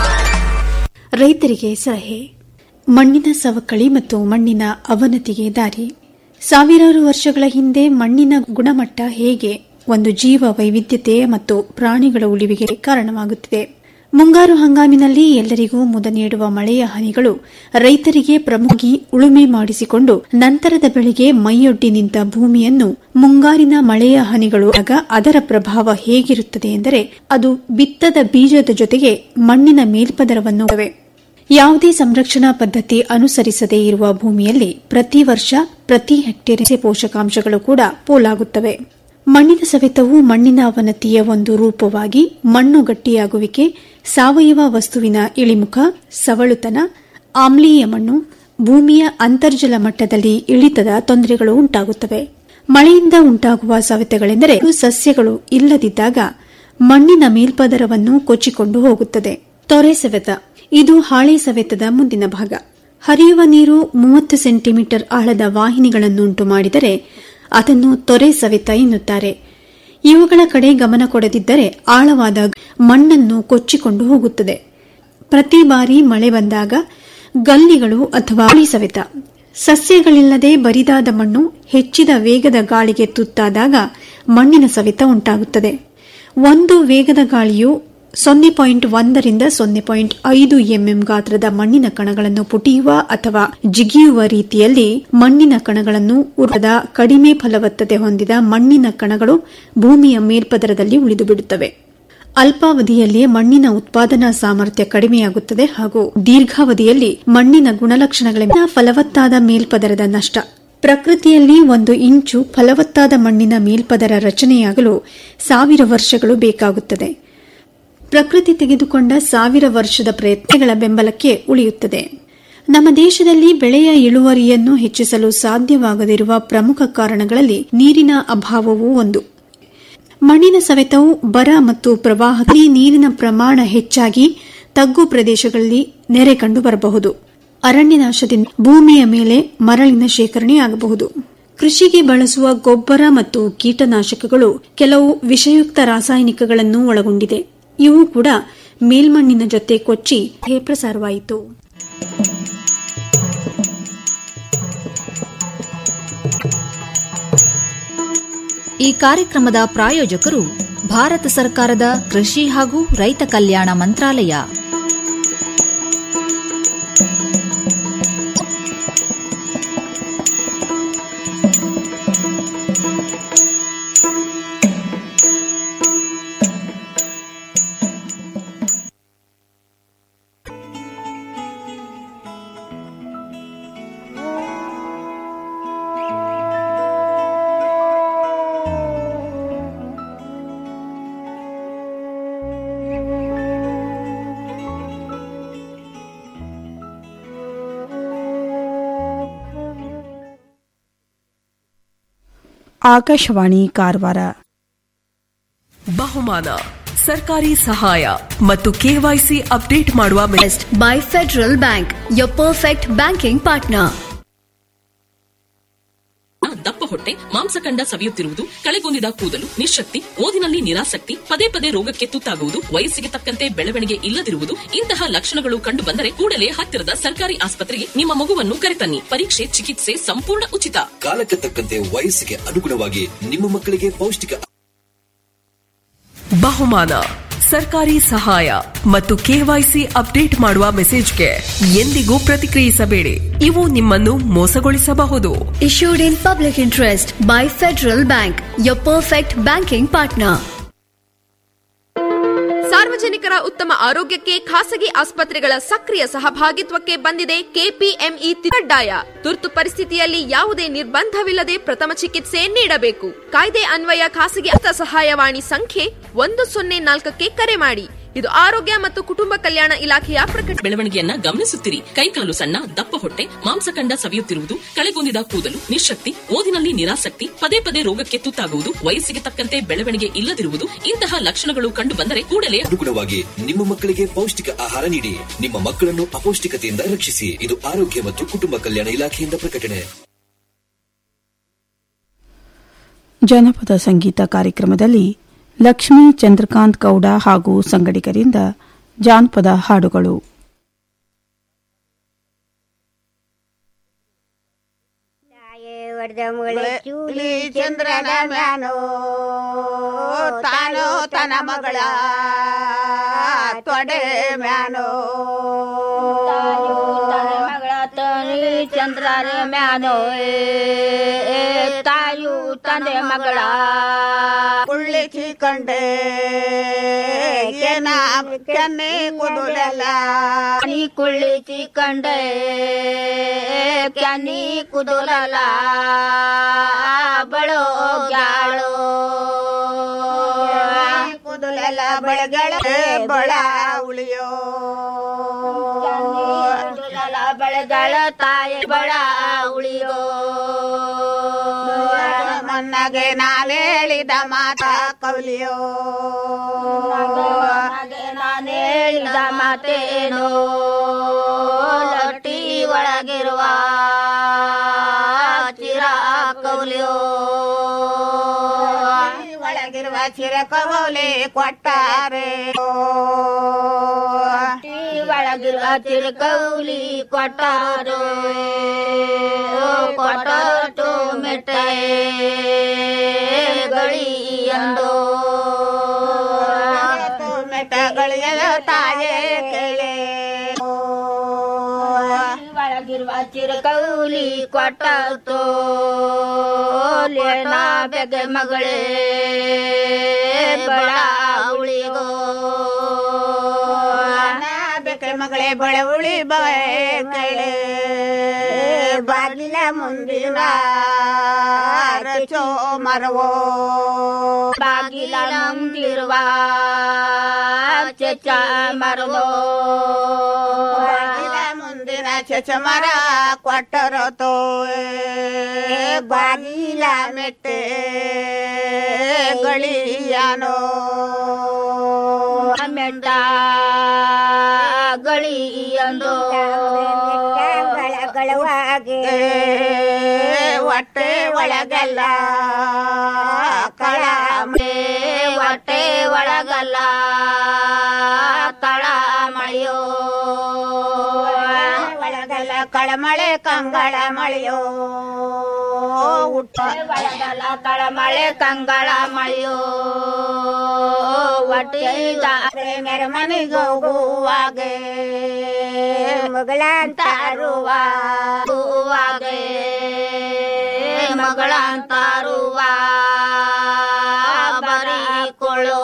Speaker 11: ರೈತರಿಗೆ ಸಲಹೆ ಮಣ್ಣಿನ ಸವಕಳಿ ಮತ್ತು ಮಣ್ಣಿನ ಅವನತಿಗೆ ದಾರಿ ಸಾವಿರಾರು ವರ್ಷಗಳ ಹಿಂದೆ ಮಣ್ಣಿನ ಗುಣಮಟ್ಟ ಹೇಗೆ ಒಂದು ಜೀವ ವೈವಿಧ್ಯತೆ ಮತ್ತು ಪ್ರಾಣಿಗಳ ಉಳಿವಿಗೆ ಕಾರಣವಾಗುತ್ತಿದೆ ಮುಂಗಾರು ಹಂಗಾಮಿನಲ್ಲಿ ಎಲ್ಲರಿಗೂ ಮುದ ನೀಡುವ ಮಳೆಯ ಹನಿಗಳು ರೈತರಿಗೆ ಪ್ರಮುಖಿ ಉಳುಮೆ ಮಾಡಿಸಿಕೊಂಡು ನಂತರದ ಬೆಳೆಗೆ ಮೈಯೊಡ್ಡಿ ನಿಂತ ಭೂಮಿಯನ್ನು ಮುಂಗಾರಿನ ಮಳೆಯ ಹನಿಗಳು ಆಗ ಅದರ ಪ್ರಭಾವ ಹೇಗಿರುತ್ತದೆ ಎಂದರೆ ಅದು ಬಿತ್ತದ ಬೀಜದ ಜೊತೆಗೆ ಮಣ್ಣಿನ ಮೇಲ್ಪದರವನ್ನು ಹೊಂದಿವೆ. ಯಾವುದೇ ಸಂರಕ್ಷಣಾ ಪದ್ಧತಿ ಅನುಸರಿಸದೇ ಇರುವ ಭೂಮಿಯಲ್ಲಿ ಪ್ರತಿ ವರ್ಷ ಪ್ರತಿ ಹೆಕ್ಟೇರ್ ಪೋಷಕಾಂಶಗಳು ಕೂಡ ಪೋಲಾಗುತ್ತವೆ ಮಣ್ಣಿನ ಸವೆತವು ಮಣ್ಣಿನ ಅವನತಿಯ ಒಂದು ರೂಪವಾಗಿ ಮಣ್ಣು ಗಟ್ಟಿಯಾಗುವಿಕೆ ಸಾವಯವ ವಸ್ತುವಿನ ಇಳಿಮುಖ ಸವಳುತನ ಆಮ್ಲೀಯ ಮಣ್ಣು ಭೂಮಿಯ ಅಂತರ್ಜಲ ಮಟ್ಟದಲ್ಲಿ ಇಳಿತದ ತೊಂದರೆಗಳು ಉಂಟಾಗುತ್ತವೆ ಮಳೆಯಿಂದ ಉಂಟಾಗುವ ಸವೆತಗಳೆಂದರೆ ಸಸ್ಯಗಳು ಇಲ್ಲದಿದ್ದಾಗ ಮಣ್ಣಿನ ಮೇಲ್ಪದರವನ್ನು ಕೊಚ್ಚಿಕೊಂಡು ಹೋಗುತ್ತದೆ ತೊರೆ ಸವೆತ ಇದು ಹಾಳೆ ಸವೆತದ ಮುಂದಿನ ಭಾಗ ಹರಿಯುವ ನೀರು ಮೂವತ್ತು ಸೆಂಟಿಮೀಟರ್ ಆಳದ ವಾಹಿನಿಗಳನ್ನುಂಟು ಮಾಡಿದರೆ ಅದನ್ನು ತೊರೆ ಸವೆತ ಎನ್ನುತ್ತಾರೆ ಇವುಗಳ ಕಡೆ ಗಮನ ಕೊಡದಿದ್ದರೆ ಆಳವಾದ ಮಣ್ಣನ್ನು ಕೊಚ್ಚಿಕೊಂಡು ಹೋಗುತ್ತದೆ ಪ್ರತಿ ಬಾರಿ ಮಳೆ ಬಂದಾಗ ಗಲ್ಲಿಗಳು ಅಥವಾ ಗಾಳಿ ಸವೆತ ಸಸ್ಯಗಳಿಲ್ಲದೆ ಬರಿದಾದ ಮಣ್ಣು ಹೆಚ್ಚಿದ ವೇಗದ ಗಾಳಿಗೆ ತುತ್ತಾದಾಗ ಮಣ್ಣಿನ ಸವೆತ ಉಂಟಾಗುತ್ತದೆ ಒಂದು ವೇಗದ ಗಾಳಿಯು ಸೊನ್ನೆ ಪಾಯಿಂಟ್ ಒಂದರಿಂದ ಸೊನ್ನೆ ಪಾಯಿಂಟ್ ಐದು ಎಂಎಂ ಗಾತ್ರದ ಮಣ್ಣಿನ ಕಣಗಳನ್ನು ಪುಟಿಯುವ ಅಥವಾ ಜಿಗಿಯುವ ರೀತಿಯಲ್ಲಿ ಮಣ್ಣಿನ ಕಣಗಳನ್ನು ಉರದ ಕಡಿಮೆ ಫಲವತ್ತತೆ ಹೊಂದಿದ ಮಣ್ಣಿನ ಕಣಗಳು ಭೂಮಿಯ ಮೇಲ್ಪದರದಲ್ಲಿ ಉಳಿದುಬಿಡುತ್ತವೆ ಅಲ್ಪಾವಧಿಯಲ್ಲಿ ಮಣ್ಣಿನ ಉತ್ಪಾದನಾ ಸಾಮರ್ಥ್ಯ ಕಡಿಮೆಯಾಗುತ್ತದೆ ಹಾಗೂ ದೀರ್ಘಾವಧಿಯಲ್ಲಿ ಮಣ್ಣಿನ ಗುಣಲಕ್ಷಣಗಳಿಂದ ಫಲವತ್ತಾದ ಮೇಲ್ಪದರದ ನಷ್ಟ ಪ್ರಕೃತಿಯಲ್ಲಿ ಒಂದು ಇಂಚು ಫಲವತ್ತಾದ ಮಣ್ಣಿನ ಮೇಲ್ಪದರ ರಚನೆಯಾಗಲು ಸಾವಿರ ವರ್ಷಗಳು ಬೇಕಾಗುತ್ತದೆ ಪ್ರಕೃತಿ ತೆಗೆದುಕೊಂಡ ಸಾವಿರ ವರ್ಷದ ಪ್ರಯತ್ನಗಳ ಬೆಂಬಲಕ್ಕೆ ಉಳಿಯುತ್ತದೆ ನಮ್ಮ ದೇಶದಲ್ಲಿ ಬೆಳೆಯ ಇಳುವರಿಯನ್ನು ಹೆಚ್ಚಿಸಲು ಸಾಧ್ಯವಾಗದಿರುವ ಪ್ರಮುಖ ಕಾರಣಗಳಲ್ಲಿ ನೀರಿನ ಅಭಾವವೂ ಒಂದು ಮಣ್ಣಿನ ಸವೆತವು ಬರ ಮತ್ತು ಪ್ರವಾಹದಲ್ಲಿ ನೀರಿನ ಪ್ರಮಾಣ ಹೆಚ್ಚಾಗಿ ತಗ್ಗು ಪ್ರದೇಶಗಳಲ್ಲಿ ನೆರೆ ಕಂಡು ಬರಬಹುದು ಅರಣ್ಯನಾಶದಿಂದ ಭೂಮಿಯ ಮೇಲೆ ಮರಳಿನ ಶೇಖರಣೆಯಾಗಬಹುದು ಕೃಷಿಗೆ ಬಳಸುವ ಗೊಬ್ಬರ ಮತ್ತು ಕೀಟನಾಶಕಗಳು ಕೆಲವು ವಿಷಯುಕ್ತ ರಾಸಾಯನಿಕಗಳನ್ನು ಒಳಗೊಂಡಿದೆ ಇವು ಕೂಡ ಮೇಲ್ಮಣ್ಣಿನ ಜೊತೆ ಕೊಚ್ಚಿ ಪ್ರಸಾರವಾಯಿತು
Speaker 7: ಈ ಕಾರ್ಯಕ್ರಮದ ಪ್ರಾಯೋಜಕರು ಭಾರತ ಸರ್ಕಾರದ ಕೃಷಿ ಹಾಗೂ ರೈತ ಕಲ್ಯಾಣ ಮಂತ್ರಾಲಯ
Speaker 6: ಆಕಾಶವಾಣಿ ಕಾರವಾರ
Speaker 16: ಬಹುಮಾನ ಸರ್ಕಾರಿ ಸಹಾಯ ಮತ್ತು ಕೆವೈಸಿ ಅಪ್ಡೇಟ್ ಮಾಡುವ
Speaker 17: best buy Federal Bank your perfect banking partner
Speaker 18: ದಪ್ಪ ಹೊಟ್ಟೆ ಮಾಂಸಖಂಡ ಸವಿಯುತ್ತಿರುವುದು ಕಳೆಗೊಂದಿದ ಕೂದಲು ನಿಶಕ್ತಿ ಓದಿನಲ್ಲಿ ನಿರಾಸಕ್ತಿ ಪದೇ ಪದೇ ರೋಗಕ್ಕೆ ತುತ್ತಾಗುವುದು ವಯಸ್ಸಿಗೆ ತಕ್ಕಂತೆ ಬೆಳವಣಿಗೆ ಇಲ್ಲದಿರುವುದು ಇಂತಹ ಲಕ್ಷಣಗಳು ಕಂಡು ಬಂದರೆ ಕೂಡಲೇ ಹತ್ತಿರದ ಸರ್ಕಾರಿ ಆಸ್ಪತ್ರೆಗೆ ನಿಮ್ಮ ಮಗುವನ್ನು ಕರೆತನ್ನಿ ಪರೀಕ್ಷೆ ಚಿಕಿತ್ಸೆ ಸಂಪೂರ್ಣ ಉಚಿತ
Speaker 19: ಕಾಲಕ್ಕೆ ತಕ್ಕಂತೆ ವಯಸ್ಸಿಗೆ ಅನುಗುಣವಾಗಿ ನಿಮ್ಮ ಮಕ್ಕಳಿಗೆ ಪೌಷ್ಟಿಕ
Speaker 16: ಬಹುಮಾನ ಸರ್ಕಾರಿ ಸಹಾಯ ಮತ್ತು ಕೆವೈಸಿ ಅಪ್ಡೇಟ್ ಮಾಡುವ ಮೆಸೇಜ್ಗೆ ಎಂದಿಗೂ ಪ್ರತಿಕ್ರಿಯಿಸಬೇಡಿ ಇವು ನಿಮ್ಮನ್ನು ಮೋಸಗೊಳಿಸಬಹುದು
Speaker 17: issued in public interest by Federal Bank, your perfect banking partner.
Speaker 20: ಸಾರ್ವಜನಿಕರ ಉತ್ತಮ ಆರೋಗ್ಯಕ್ಕೆ ಖಾಸಗಿ ಆಸ್ಪತ್ರೆಗಳ ಸಕ್ರಿಯ ಸಹಭಾಗಿತ್ವಕ್ಕೆ ಬಂದಿದೆ ಕೆಪಿಎಂಇ ಕಡ್ಡಾಯ ತುರ್ತು ಪರಿಸ್ಥಿತಿಯಲ್ಲಿ ಯಾವುದೇ ನಿರ್ಬಂಧವಿಲ್ಲದೆ ಪ್ರಥಮ ಚಿಕಿತ್ಸೆ ನೀಡಬೇಕು ಕಾಯ್ದೆ ಅನ್ವಯ ಖಾಸಗಿ ಅರ್ಥ ಸಹಾಯವಾಣಿ ಸಂಖ್ಯೆ ಒಂದು ಸೊನ್ನೆ ನಾಲ್ಕಕ್ಕೆ ಕರೆ ಮಾಡಿ ಇದು ಆರೋಗ್ಯ ಮತ್ತು ಕುಟುಂಬ ಕಲ್ಯಾಣ ಇಲಾಖೆಯ ಪ್ರಕಟ
Speaker 18: ಬೆಳವಣಿಗೆಯನ್ನ ಗಮನಿಸುತ್ತಿರಿ ಕೈಕಾಲು ಸಣ್ಣ ದಪ್ಪ ಹೊಟ್ಟೆ ಮಾಂಸಖಂಡ ಸವಿಯುತ್ತಿರುವುದು ಕಳೆಗೊಂದಿದ ಕೂದಲು ನಿಶಕ್ತಿ ಓದಿನಲ್ಲಿ ನಿರಾಸಕ್ತಿ ಪದೇ ಪದೇ ರೋಗಕ್ಕೆ ತುತ್ತಾಗುವುದು ವಯಸ್ಸಿಗೆ ತಕ್ಕಂತೆ ಬೆಳವಣಿಗೆ ಇಲ್ಲದಿರುವುದು ಇಂತಹ ಲಕ್ಷಣಗಳು ಕಂಡು ಬಂದರೆ ಕೂಡಲೇ
Speaker 19: ಅನುಗುಣವಾಗಿ ನಿಮ್ಮ ಮಕ್ಕಳಿಗೆ ಪೌಷ್ಟಿಕ ಆಹಾರ ನೀಡಿ ನಿಮ್ಮ ಮಕ್ಕಳನ್ನು ಅಪೌಷ್ಟಿಕತೆಯಿಂದ ರಕ್ಷಿಸಿ ಇದು ಆರೋಗ್ಯ ಮತ್ತು ಕುಟುಂಬ ಕಲ್ಯಾಣ ಇಲಾಖೆಯಿಂದ ಪ್ರಕಟಣೆ
Speaker 6: ಜನಪದ ಸಂಗೀತ ಕಾರ್ಯಕ್ರಮದಲ್ಲಿ ಲಕ್ಷ್ಮೀ ಚಂದ್ರಕಾಂತ್ ಗೌಡ ಹಾಗೂ ಸಂಗಡಿಗರಿಂದ ಜಾನಪದ ಹಾಡುಗಳು
Speaker 21: ಚೂಲಿ ಚಂದ್ರನ ಮ್ಯಾನೋ ತಾನೋ ತನ ಮಗಳ ತೊಡೆ ಮ್ಯಾನೋ ಮಗಳ ತನಿ ಚಂದ್ರನ ಮ್ಯಾನೋ ತಾಯು ತಂದೆ ಮಗಳ ಕುಳ್ಳಿಸಿ ಕಂಡೆ ಏನ ಕೆನ್ನೆ ಕುದುರಲ್ಲ ನೀ ಕುಳ್ಳಿಸಿ ಕಂಡೆ ಕ್ಯಾನಿ ಕುದುರಲ್ಲ ಬಳೋ ಗ್ಯಾಳೋ ಕುದುಲೆಲ್ಲ ಬಳಗಳ ಬಳ ಉಳಿಯೋ ಕುದುಲೆಲ್ಲ ಬಳಗಳ ತಾಯಿ ಬಳ ಉಳಿಯೋ ಮನ್ನಗೆ ನಾನೇಳಿದ ಮಾತ ಕವಲಿಯೋ ನಾನೇಳಿದ ಮಾತೇನೋ ಲಟ್ಟಿ ಒಳಗಿರುವ ಚಿರ ಕೌಲಿಯೋ ಒಳಗಿರುವ ಚಿರ ಕೌಲಿ ಕೊಟ್ಟಾರೆ ಒಳಗಿರುವ ಚಿರ ಕೌಲಿ ಕೊಟ್ಟಾರೋ ಕೊಟ್ಟು ಮೆಟ್ಟೆ ಗಳಿ ಅಂದೋ ಮೆಟ್ಟಗಳಿಯ ತಾಯೇ ಕೇಳೆ ಒಳಗಿರುವ ಚಿರಕೌಲಿ ಕೊಟ್ಟತೋ ಲೇನ ಬೆಗೆ ಮಗಳೇ ಬಳ ಉಳಿಗೋ ಬೆಕ್ಕೆ ಮಗಳೇ ಬಳ ಉಳಿ ಬಳೆ ಬಾಗಿಲ ಮುಂದಿನ ರಚೋ ಮರವೋ ಬಾಗಿಲ ಮುಂದಿರುವ ಚಚ ಮರವೋ ಬಾಗಿಲ ಮುಂದಿನ ಚಚ ಮರ ಕೊಟ್ಟರೋ ತೋ ಬಾಗಿಲ ಮೆಟ್ಟೆ ಗಳಿಯಾನೋ ಮೆಟ್ಟ ಗಳಿಯಂದು ಗಳಗಳವಾಗಿ ಹೊಟ್ಟೆ ಒಳಗಲ್ಲ ಕಳ ಹೊಟ್ಟೆ ಒಳಗಲ್ಲ ಕಳ ಮಳೆಯೋ ಒಳಗಲ್ಲ ಕಳಮಳೆ ಕಂಗಳ ಮಳೆಯೋ ಹುಟ್ಟ ಒಳಗಲ್ಲ ಕಳಮಳೆ ಕಂಗಳ ಮಳೆಯೋ ಹೊಟ್ಟೆ ಮೇರೆ ಮನೆಗೆ ಹೋಗುವಾಗೆ ಮಗಳಂತಾರುವ ಹೂವಾಗೆ ಮಗಳಂತಾರುವ ಬರೀಕೊಳ್ಳೋ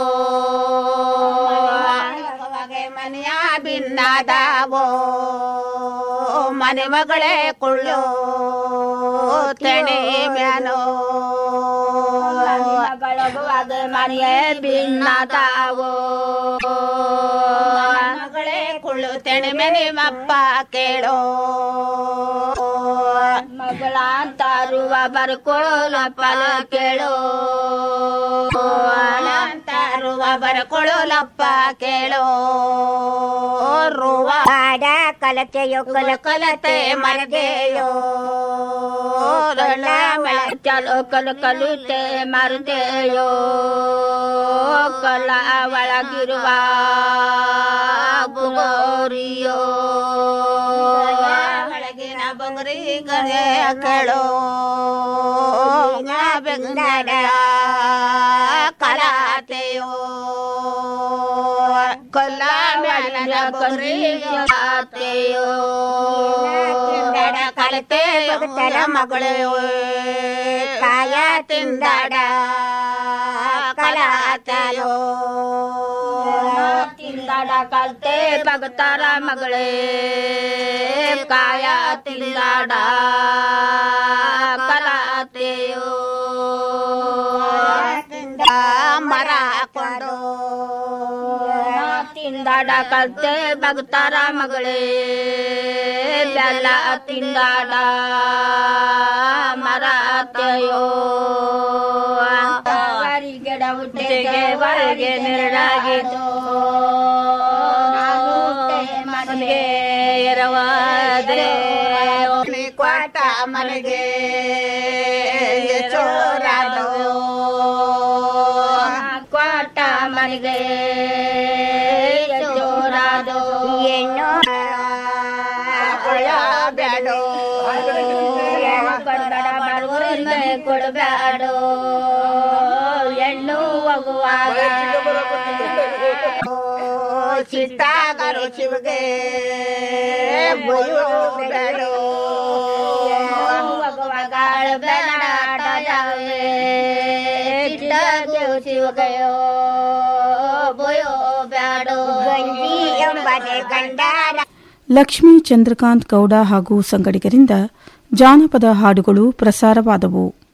Speaker 21: ಮನೆಯ ಭಿನ್ನದಾವೋ ಮನೆ ಮಗಳೇ ಕೊಳ್ಳೋ ತೆಣೆ ಮ್ಯಾನೋ ಮಗಳಗುವಾಗ ಮನೆಯೇ ಭಿನ್ನದಾವೋ ಮಗಳೇ ಕುಳ್ಳು ತೆಣೆ ಮನೆ ಮಪ್ಪ ಕೇಳೋ ಮಗಳ ಅಂತಾರುವ ಬರ್ಕೊಳ್ಳಪ್ಪ ಕೇಳೋ ಅಂತಾರುವ ಬರ್ಕೊಳ್ಳಪ್ಪ ಕೇಳೋ ರುವ ಬಾಡ ಕಲತೆಯೋ ಕಲ ಕಲತೆ ಮರದೆಯೋ ಚಲೋ ಕಲ ಕಲುತೆ ಮರದೆಯೋ ಕಲ ಒಳಗಿರುವ ಬುಗೋರಿಯೋ ಒಳಗಿನ ಬಂಗರಿ ಗಣೆ ಕೇಳೋ ಬೆಂಗಡ ಕಲಾತೆಯೋ ಕೊಲ್ಲ ಮೇಲಿನ ಬಂಗರಿ ಕಲಾತೆಯೋ ಕಲತೆ ಭಕ್ತರ ಮಗಳು ಕಾಯ ತಿಂದಾಡ ಕಲಾತೆಯೋ ತಿಂದಾಡ ಕಲ್ತೆ ಭಕ್ತರ ಮಗಳೇ ಕಾಯ ತಿಂದಾಡ ಕಲಾತೆಯೋ ಮರ ಕೊಂಡು ತಿಂದಾಡ ಕಲ್ತೆ ಭಕ್ತರ ಮಗಳೇ ಬೆಲ್ಲ ತಿಂದಾಡ ಮರತೆಯೋ ಗಿಡ ಹುಟ್ಟಿಗೆ ಹೊರಗೆ ನೆರಳಾಗಿತ್ತು ಮನೆಗೆ ಎರವಾದೆ ಕ್ವಾಟ ಮನೆಗೆ ಚೋರಾದೋ ಕ್ವಾಟ ಮನೆಗೆ ಚೋರಾದೋ ಹೆಣ್ಣು ಬೇಡೋ ಕನ್ನಡ ಬರುವುದರಿಂದ ಕೊಡಬೇಡೋ ಹೆಣ್ಣು ಹೋಗುವಾಗ ಚಿತ್ತಾಗರು ಶಿವಗೆ ಬೇಡೋ ಹೋಗುವಾಗ ಬೇಡಾಡವೆ ಚಿತ್ತಾಗ ಶಿವಗೆಯೋ ಬೋಯೋ ಬೇಡೋ ಗಂಜಿ ಎಂಬನೆ ಗಂಡನ
Speaker 6: ಲಕ್ಷ್ಮೀ ಚಂದ್ರಕಾಂತ್ ಗೌಡ ಹಾಗೂ ಸಂಗಡಿಗರಿಂದ ಜಾನಪದ ಹಾಡುಗಳು ಪ್ರಸಾರವಾದವು